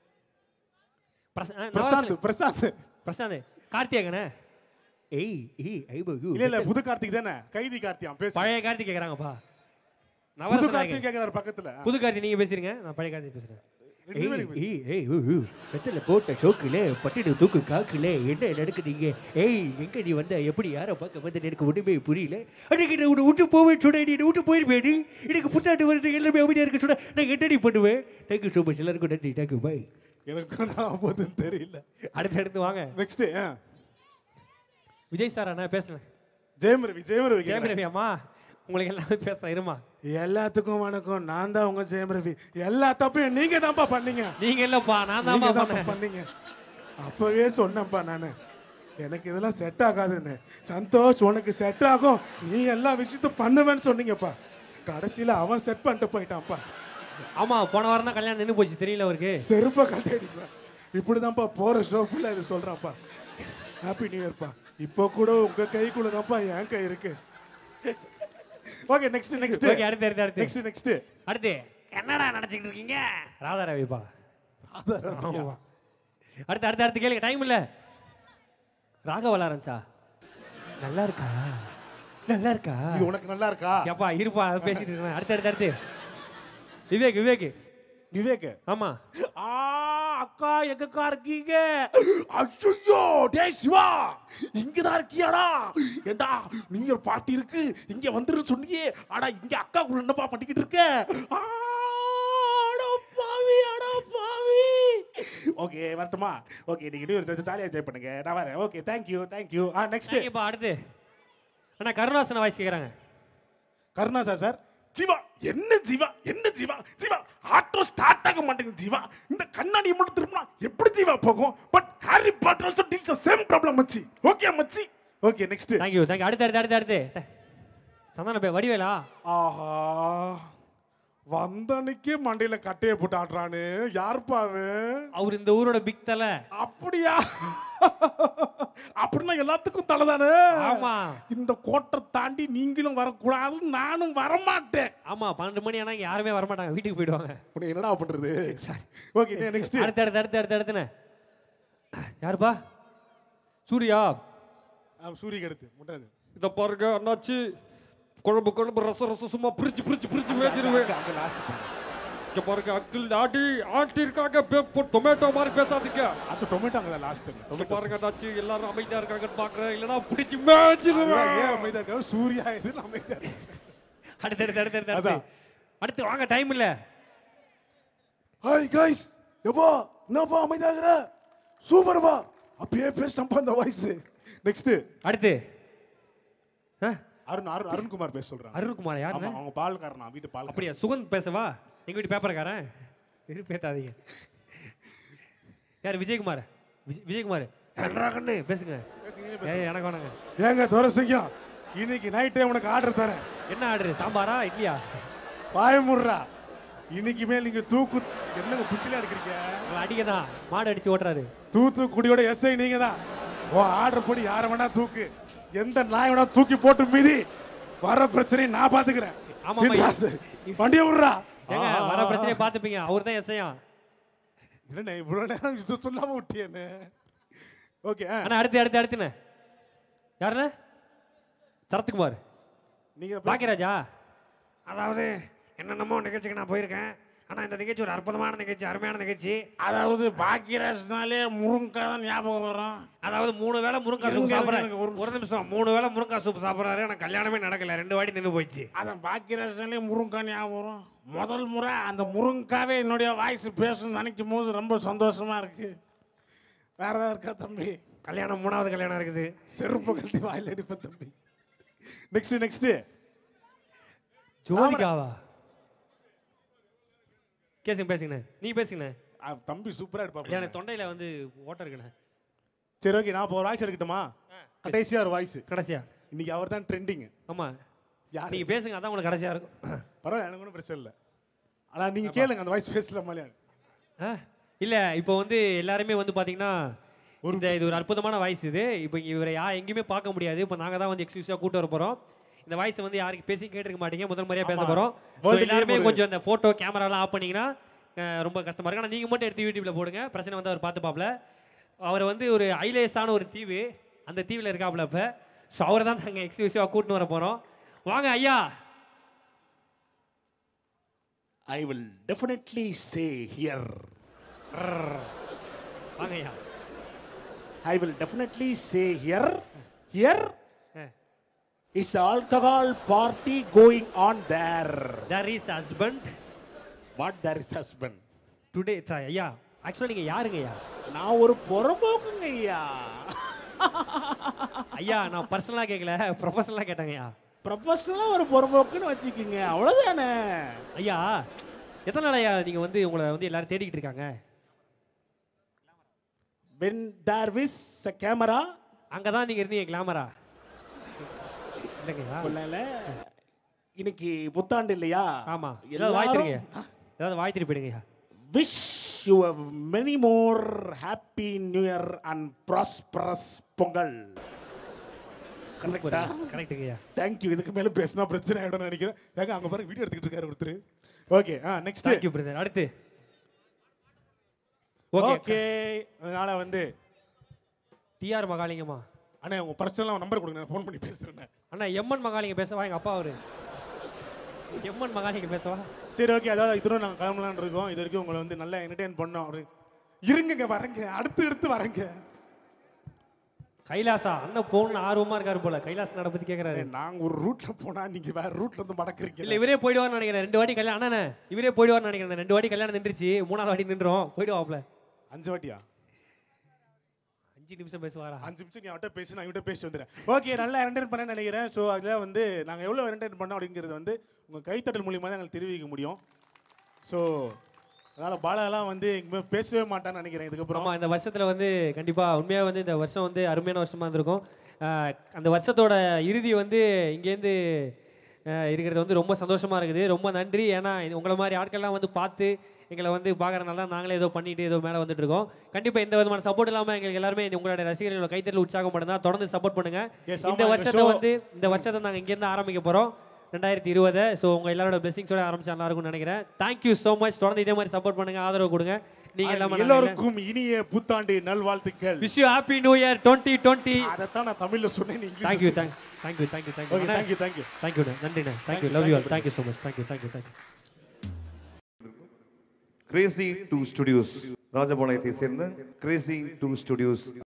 பிரச- ஆ, பிரசாந்த் நவரசன். பிரசாந்த் பிரசாந்த் கார்த்திகேயனே ஏய் ஏய் ஐபகு இல்ல இல்ல புது கார்த்திக் தானே கைதி கார்த்தியான் பேசு பழைய கார்த்திக் கேக்குறாங்கப்பா புது நவரசன் கார்த்திக் நாயகன். கேக்குறாரு பக்கத்துல புது கார்த்தி நீங்க பேசுறீங்க நான் பழைய கார்த்தி பேசுறேன் ரெண்டு பேரும் ஏய், ஏய், ஏய், ஊ, ஊ. வெத்தல போட்ட சோக்குல பட்டிடு தூக்கு காக்குல என்ன நடக்குதுங்க ஏய் எங்க நீ வந்த எப்படி யாரை பார்க்க வந்து எனக்கு ஒண்ணுமே புரியல அன்னைக்கு நான் உன்னை விட்டு போவேன் சொன்ன நீ என்னை விட்டு போயிருப்பேன் நீ எனக்கு புத்தாண்டு வருது எல்லாமே அமைதியா இருக்க சொன்ன நான் என்னடி பண்ணுவேன் தேங்க்யூ ஸோ மச் எல்லாருக்கும் நன்றி தேங்க்யூ பை எனக்கு நான் போதுன்னு தெரியல அடுத்து அடுத்து வாங்க நெக்ஸ்ட் விஜய் சார் அண்ணா பேசுறேன் ஜெயம் ரவி ஜெயம் ரவி ஜெயம் ரவி அம்மா உங்களுக்கு எல்லாமே பேச இருமா எல்லாத்துக்கும் வணக்கம் நான் தான் உங்க ஜெயம் ரவி எல்லா தப்பையும் நீங்க தான்ப்பா பண்ணீங்க நீங்க இல்லப்பா நான் நீங்க தான் தான்ப்பா பண்ணேன் பண்ணீங்க அப்பவே சொன்னேன்ப்பா நானு எனக்கு இதெல்லாம் செட் ஆகாதுன்னு சந்தோஷ் உனக்கு செட் ஆகும் நீ எல்லா விஷயத்தையும் பண்ணுவேன்னு சொன்னீங்கப்பா கடைசியில அவன் செட் பண்ணிட்டு போயிட்டான்ப்பா ஆமா போன வாரம் தான் கல்யாணம் நின்று போச்சு தெரியல அவருக்கு செருப்பை கட்டி அடிப்பேன் இப்படிதான்ப்பா போற ஷோ ஃபுல்லா இது சொல்றான்ப்பா ஹாப்பி நியூ இயர்ப்பா இப்போ கூட உங்க கைக்குள்ள தான்ப்பா என் கை இருக்கு ஓகே நெக்ஸ்ட் நெக்ஸ்ட் ஓகே அடுத்து அடுத்து அடுத்து நெக்ஸ்ட் நெக்ஸ்ட் அடுத்து என்னடா நினைச்சிட்டு இருக்கீங்க ராதா ரவிப்பா ஆமா. அடுத்து அடுத்து அடுத்து கேளுங்க டைம் இல்ல ராகவ லாரன்ஸா நல்லா இருக்கா நல்லா இருக்கா இது உனக்கு நல்லா இருக்கா ஏப்பா இருப்பா அதை பேசிட்டு இருக்கேன் அடுத்து அடுத்து அடுத்து விவேக் விவேக் விவேக் ஆமா ஆ அக்கா எங்கக்கா இருக்கீங்க ஐயோ டே சிவா இங்க தான் இருக்கியாடா ஏண்டா நீங்க ஒரு பார்ட்டி இருக்கு இங்க வந்துரு சொன்னீங்க ஆனா இங்க அக்கா கூட என்னப்பா பண்ணிக்கிட்டு இருக்க ஆ, அட பாவி அட பாவி ஓகே வரட்டுமா ஓகே நீங்க இன்னும் ஜாலியாக என்ஜாய் பண்ணுங்க நான் வரேன் ஓகே தேங்க்யூ தேங்க்யூ ஆ நெக்ஸ்ட் இப்போ அடுத்து அண்ணா கருணாசன வாய்ஸ் கேக்குறாங்க கருணா சார் சார் ஜீவா என்ன ஜீவா என்ன ஜீவா ஜீவா ஆட்டோ ஸ்டார்ட் ஆக மாட்டேங்குது ஜீவா இந்த கண்ணாடி மட்டும் திரும்பினா எப்படி ஜீவா போகும் but Harry Potter also deals the same problem மச்சி ஓகே மச்சி ஓகே நெக்ஸ்ட் தேங்க்யூ தேங்க்யூ அடுத்து அடுத்து அடுத்து அடுத்து சந்தான பே வடிவேலா ஆஹா வந்தனைக்கே மண்டையில கட்டையை போட்டு ஆடுறானு யாருப்பா அவன் அவர் இந்த ஊரோட பிக் தலை அப்படியா அப்படின்னா எல்லாத்துக்கும் தலைதானே ஆமா இந்த கோட்டை தாண்டி நீங்களும் வரக்கூடாது நானும் வரமாட்டேன் ஆமா பன்னெண்டு மணி ஆனா இங்க யாருமே வரமாட்டாங்க வீட்டுக்கு போயிடுவாங்க உனக்கு என்னடா பண்றது ஓகே நெக்ஸ்ட் அடுத்து அடுத்து அடுத்து அடுத்து அடுத்துண்ணே யாருப்பா சூர்யா சூரிய எடுத்து முட்டாது இத பாருங்க அண்ணாச்சி குழம்பு குழம்பு ரசம் ரசம் சும்மா பிரிச்சு பிரிச்சு பிரிச்சு வேச்சிருவேன் இங்க பாருங்க அங்கிள் ஆண்டி ஆண்டி இருக்காங்க டொமேட்டோ மாதிரி பேசாதீங்க அது டொமேட்டோ அங்க லாஸ்ட் இங்க பாருங்க அண்ணாச்சி எல்லாரும் அமைதியா இருக்காங்கன்னு பாக்குறேன் இல்லனா பிடிச்சு மேய்ச்சிருவேன் ஏன் அமைதியா இருக்காரு சூர்யா இது அமைதியா இருக்கு. அடுத்து அடுத்து அடுத்து அடுத்து அடுத்து அதான். அடுத்து வாங்க டைம் இல்ல ஹாய் கைஸ் எப்பா என்னப்பா அமைதியாகிற சூப்பர்ப்பா அப்பயே பேசிட்டப்பா இந்த வாய்ஸ் நெக்ஸ்ட் அடுத்து ஆ, அருண் அருண் அருண்குமார் பேச சொல்றாங்க அருண்குமார் ஆமா யாருன்னு அவங்க பால்காரனா வீட்டு பால் அப்படியா சுகந்த் பேசவா எங்க வீட்டு பேப்பர்காரன் பேத்தாதீங்க யார் விஜயகுமார் விஜய் விஜயகுமார் என்னடா கண்ணு பேசுங்க ஏய் எனக்கு வேணாங்க ஏங்க துரசிங்கம் இன்னைக்கு நைட்டே உனக்கு ஆர்டர் தரேன் என்ன ஆர்டர் சாம்பாரா இட்லியா பாயமுடுறா இன்னைக்கு மேல் நீங்க தூக்கு என்னங்க பிச்சிலா இருக்கிறீங்க உங்களை அடிக்க தான் மாடு அடிச்சு ஓட்டுறாரு தூத்துக்குடியோட எஸ்ஐ நீங்க தான் ஓ ஆர்டர் படி யாரை வேணா தூக்கு எந்த நாய் வேணா தூக்கி போட்டு மீதி வர பிரச்சனையை நான் பாத்துக்கிறேன் ஆமா, சின்ராசு, வண்டியை விடுறா ஏங்க வர பிரச்சனையை பார்த்துப்பீங்க அவர் தான் எஸ்ஐயா இல்லண்ணே இவ்வளவு நேரம் இது சொல்லாம விட்டியேன்னு ஓகே அண்ணா அடுத்து அடுத்து அடுத்துண்ணே யாருண்ணே சரத்குமார் நீங்க பாக்கியராஜா அதாவது என்னென்னமோ நிகழ்ச்சிக்கு நான் போயிருக்கேன் ஆனால் இந்த நிகழ்ச்சி ஒரு அற்புதமான நிகழ்ச்சி அருமையான நிகழ்ச்சி அதாவது பாக்கியராஜ்னாலே முருங்கா தான் ஞாபகம் வரும் அதாவது மூணு வேளை முருங்கா சூப் இருங்க, சாப்பிட்றாரு இருங்க, ஒரு ஒரு நிமிஷம் மூணு வேளை முருங்கா சூப் சாப்பிட்றாரு ஆனால் கல்யாணமே நடக்கல ரெண்டு வாட்டி நின்று போயிடுச்சு அதான் பாக்கியராஜ்னாலே முருங்கா ஞாபகம் வரும் முதல் முறை அந்த முருங்காவே என்னுடைய வாய்ஸ் பேசணும்னு நினைக்கும் போது ரொம்ப சந்தோஷமா இருக்கு வேற ஏதாவது இருக்கா தம்பி கல்யாணம் மூணாவது கல்யாணம் இருக்குது செருப்பு கழட்டி வாயில் அடிப்பேன் தம்பி நெக்ஸ்ட் நெக்ஸ்ட் ஜோதிகாவா கேசுங்க பேசுங்கண்ணே நீ பேசுங்கண்ணே தம்பி சூப்பரா எடுப்பா எனக்கு தொண்டையில வந்து ஓட்டம் இருக்குண்ணே சரி ஓகே நான் இப்போ ஒரு வாய்ஸ் எடுக்கட்டுமா கடைசியா ஒரு வாய்ஸ் கடைசியா இன்னைக்கு அவர் தான் ட்ரெண்டிங் ஆமா யார் நீங்க பேசுங்க அதான் உங்களுக்கு கடைசியா இருக்கும் பரவாயில்ல எனக்கு ஒன்றும் பிரச்சனை இல்லை ஆனா நீங்க கேளுங்க அந்த வாய்ஸ் பேசலாமா இல்லையா ஆ? இல்ல இப்போ வந்து எல்லாருமே வந்து பாத்தீங்கன்னா இந்த இது ஒரு அற்புதமான வாய்ஸ் இது இப்போ இவரை யா எங்கேயுமே பார்க்க முடியாது இப்போ நாங்க தான் வந்து எக்ஸ்க்ளூசிவாக கூட்டு வர போறோம் இந்த வாய்ஸ் வந்து யாருக்கு பேசி கேட்டிருக்க மாட்டீங்க முதல் முறையாக பேச ஆமா. போகிறோம் ஸோ World எல்லாருமே game கொஞ்சம் அந்த ஃபோட்டோ கேமராலாம் ஆஃப் பண்ணிங்கன்னா அஹ், ரொம்ப கஷ்டமாக இருக்கும் ஆனால் நீங்கள் மட்டும் எடுத்து யூடியூப்பில் போடுங்க பிரச்சனை வந்து அவர் பார்த்து பாப்பல அவர் வந்து ஒரு ஐலேஸான ஒரு தீவு அந்த தீவில் இருக்காப்புல இப்போ ஸோ அவரை தான் நாங்கள் எக்ஸ்க்ளூசிவாக கூட்டின்னு வர போகிறோம் வாங்க ஐயா I will definitely say here. வாங்க ஐயா I will definitely say here. Here is alcohol party going on there. There is husband What there is husband? Today ஐயா ஆக்சுவலாக நீங்கள் யாருங்க ஐயா நான் ஒரு புறம்போக்குங்க ஐயா ஐயா நான் பர்சனலாக கேட்கல ப்ரொஃபஷனலாக கேட்டேங்க ஐயா ப்ரொஃபஷனலாக ஒரு புறம்போக்குன்னு வச்சுக்கோங்க அவ்வளோதானே ஐயா எத்தனை நாள் ஐயா நீங்கள் வந்து உங்களை வந்து எல்லாரும் தேடிக்கிட்டு இருக்காங்க when there is a camera அங்கே தான் நீங்கள் இருந்தீங்க கிளாமரா இல்லைங்கய்யா கொள்ளல இன்னைக்கு புத்தாண்டு இல்லையா ஆமா ஏதாவது வாய் எல்லாரும் திருங்க ஏதாவது வாய் திருப்பிடுங்கய்யா wish you a many more happy new year and prosperous Pongal கரெக்டா கரெக்டுங்கய்யா தேங்க்யூ இதுக்கு மேல பேசினா பிரச்சனை ஆயிடும்னு நினைக்கிறேன் ஏங்க அங்க பாருங்க வீடியோ எடுத்துக்கிட்டு இருக்காரு ஒருத்தர் ஓகே ஆ நெக்ஸ்ட் தேங்க்யூ பிரதர் அடுத்து ஓகே ஓகே அதனால வந்து டிஆர் மகாலிங்கம்மா அண்ணா உங்க பர்சனலா நம்பர் கொடுங்க நான் ஃபோன் பண்ணி பேசுறேன் அண்ணா எம்என் மகாலிங்க பேசவா எங்கள் அப்பா அவரு எம்என் மகாலிங்க பேசவா சரி ஓகே அதாவது இதோட நாங்கள் கிளம்பலான்னு இருக்கோம் இது வரைக்கும் உங்களை வந்து நல்லா என்டர்டெயின் பண்ணோம் அப்படி இருங்கங்க வரங்க அடுத்து அடுத்து வரங்க கைலாசா அண்ணன் போகணும்னு ஆர்வமா இருக்காரு போல கைலாஸ் நட பத்தி கேட்கறாரு நாங்க ஒரு ரூட்ல போனா நீங்க வேற ரூட்ல இருந்து மடக்குறீங்க இல்ல இவரே போயிடுவார்னு நினைக்கிறேன் ரெண்டு வாட்டி கல்யாணம் அண்ணா இவரே போயிடுவார்னு நினைக்கிறேன் ரெண்டு வாட்டி கல்யாணம் நின்றுச்சு மூணாவது வாட்டி நின்றோம் போயிடுவாப்ல அஞ்சு வாட்டியா அஞ்சு நிமிஷம் பேசுவாரா அஞ்சு நிமிஷம் நீ அவட்ட பேசி நான் இவட்ட பேசி வந்துடுறேன் ஓகே நல்லா என்டர்டைன் பண்ணேன்னு நினைக்கிறேன் ஸோ அதில் வந்து நாங்கள் எவ்வளோ என்டர்டைன் பண்ணோம் அப்படிங்கிறது வந்து உங்கள் கைத்தட்டல் மூலியமாக தான் எங்களுக்கு தெரிவிக்க முடியும் ஸோ அதனால் பாலாலாம் வந்து எங்கேயுமே பேசவே மாட்டான்னு நினைக்கிறேன் இதுக்கப்புறம் ஆமா இந்த வருஷத்துல வந்து கண்டிப்பா உண்மையா வந்து இந்த வருஷம் வந்து அருமையான வருஷமா இருந்திருக்கும் ஆஹ் அந்த வருஷத்தோட இறுதி வந்து இங்கேருந்து ஆஹ் இருக்கிறது வந்து ரொம்ப சந்தோஷமா இருக்குது ரொம்ப நன்றி ஏன்னா இது உங்களை மாதிரி ஆட்கள்லாம் வந்து பார்த்து எங்களை வந்து பார்க்கறனால தான் நாங்களே ஏதோ பண்ணிட்டு ஏதோ மேலே வந்துட்டு இருக்கோம் கண்டிப்பா எந்த விதமான சப்போர்ட் இல்லாம எங்களுக்கு எல்லாருமே இந்த உங்களோட ரசிகர்களோட கைத்தறல் உற்சாகம் பண்ணுதா தொடர்ந்து சப்போர்ட் பண்ணுங்க Yes, இந்த ஆமா, இந்த வருஷத்தை show- வந்து இந்த வருஷத்தை நாங்கள் இங்கேருந்து ஆரம்பிக்க போறோம் ரெண்டாயிரத்தி இருபது ஸோ உங்க எல்லாரோட பிளெஸிங்ஸோட ஆரம்பிச்சா நல்லா இருக்கும்னு நினைக்கிறேன் தேங்க்யூ ஸோ மச் தொடர்ந்து இதே மாதிரி சப்போர்ட் பண்ணுங்க ஆதரவு கொடுங்க நீங்க எல்லாமே எல்லோருக்கும் இனிய புத்தாண்டு நல்வாழ்த்துக்கள் wish you happy new year twenty twenty அதைத்தான் நான் தமிழ்ல சொன்னேன் நீ இங்கிலீஷ்ல தேங்க்யூ சொன்ன. Thank you thank you thank you Okay, thank you thank you, thank you. Thank you நன்றிண்ணே thank you love you all thank you so much thank you thank you thank you crazy two studios ராஜபாளையத்தை சேர்ந்த கிரேசி டூ ஸ்டுடியோஸ்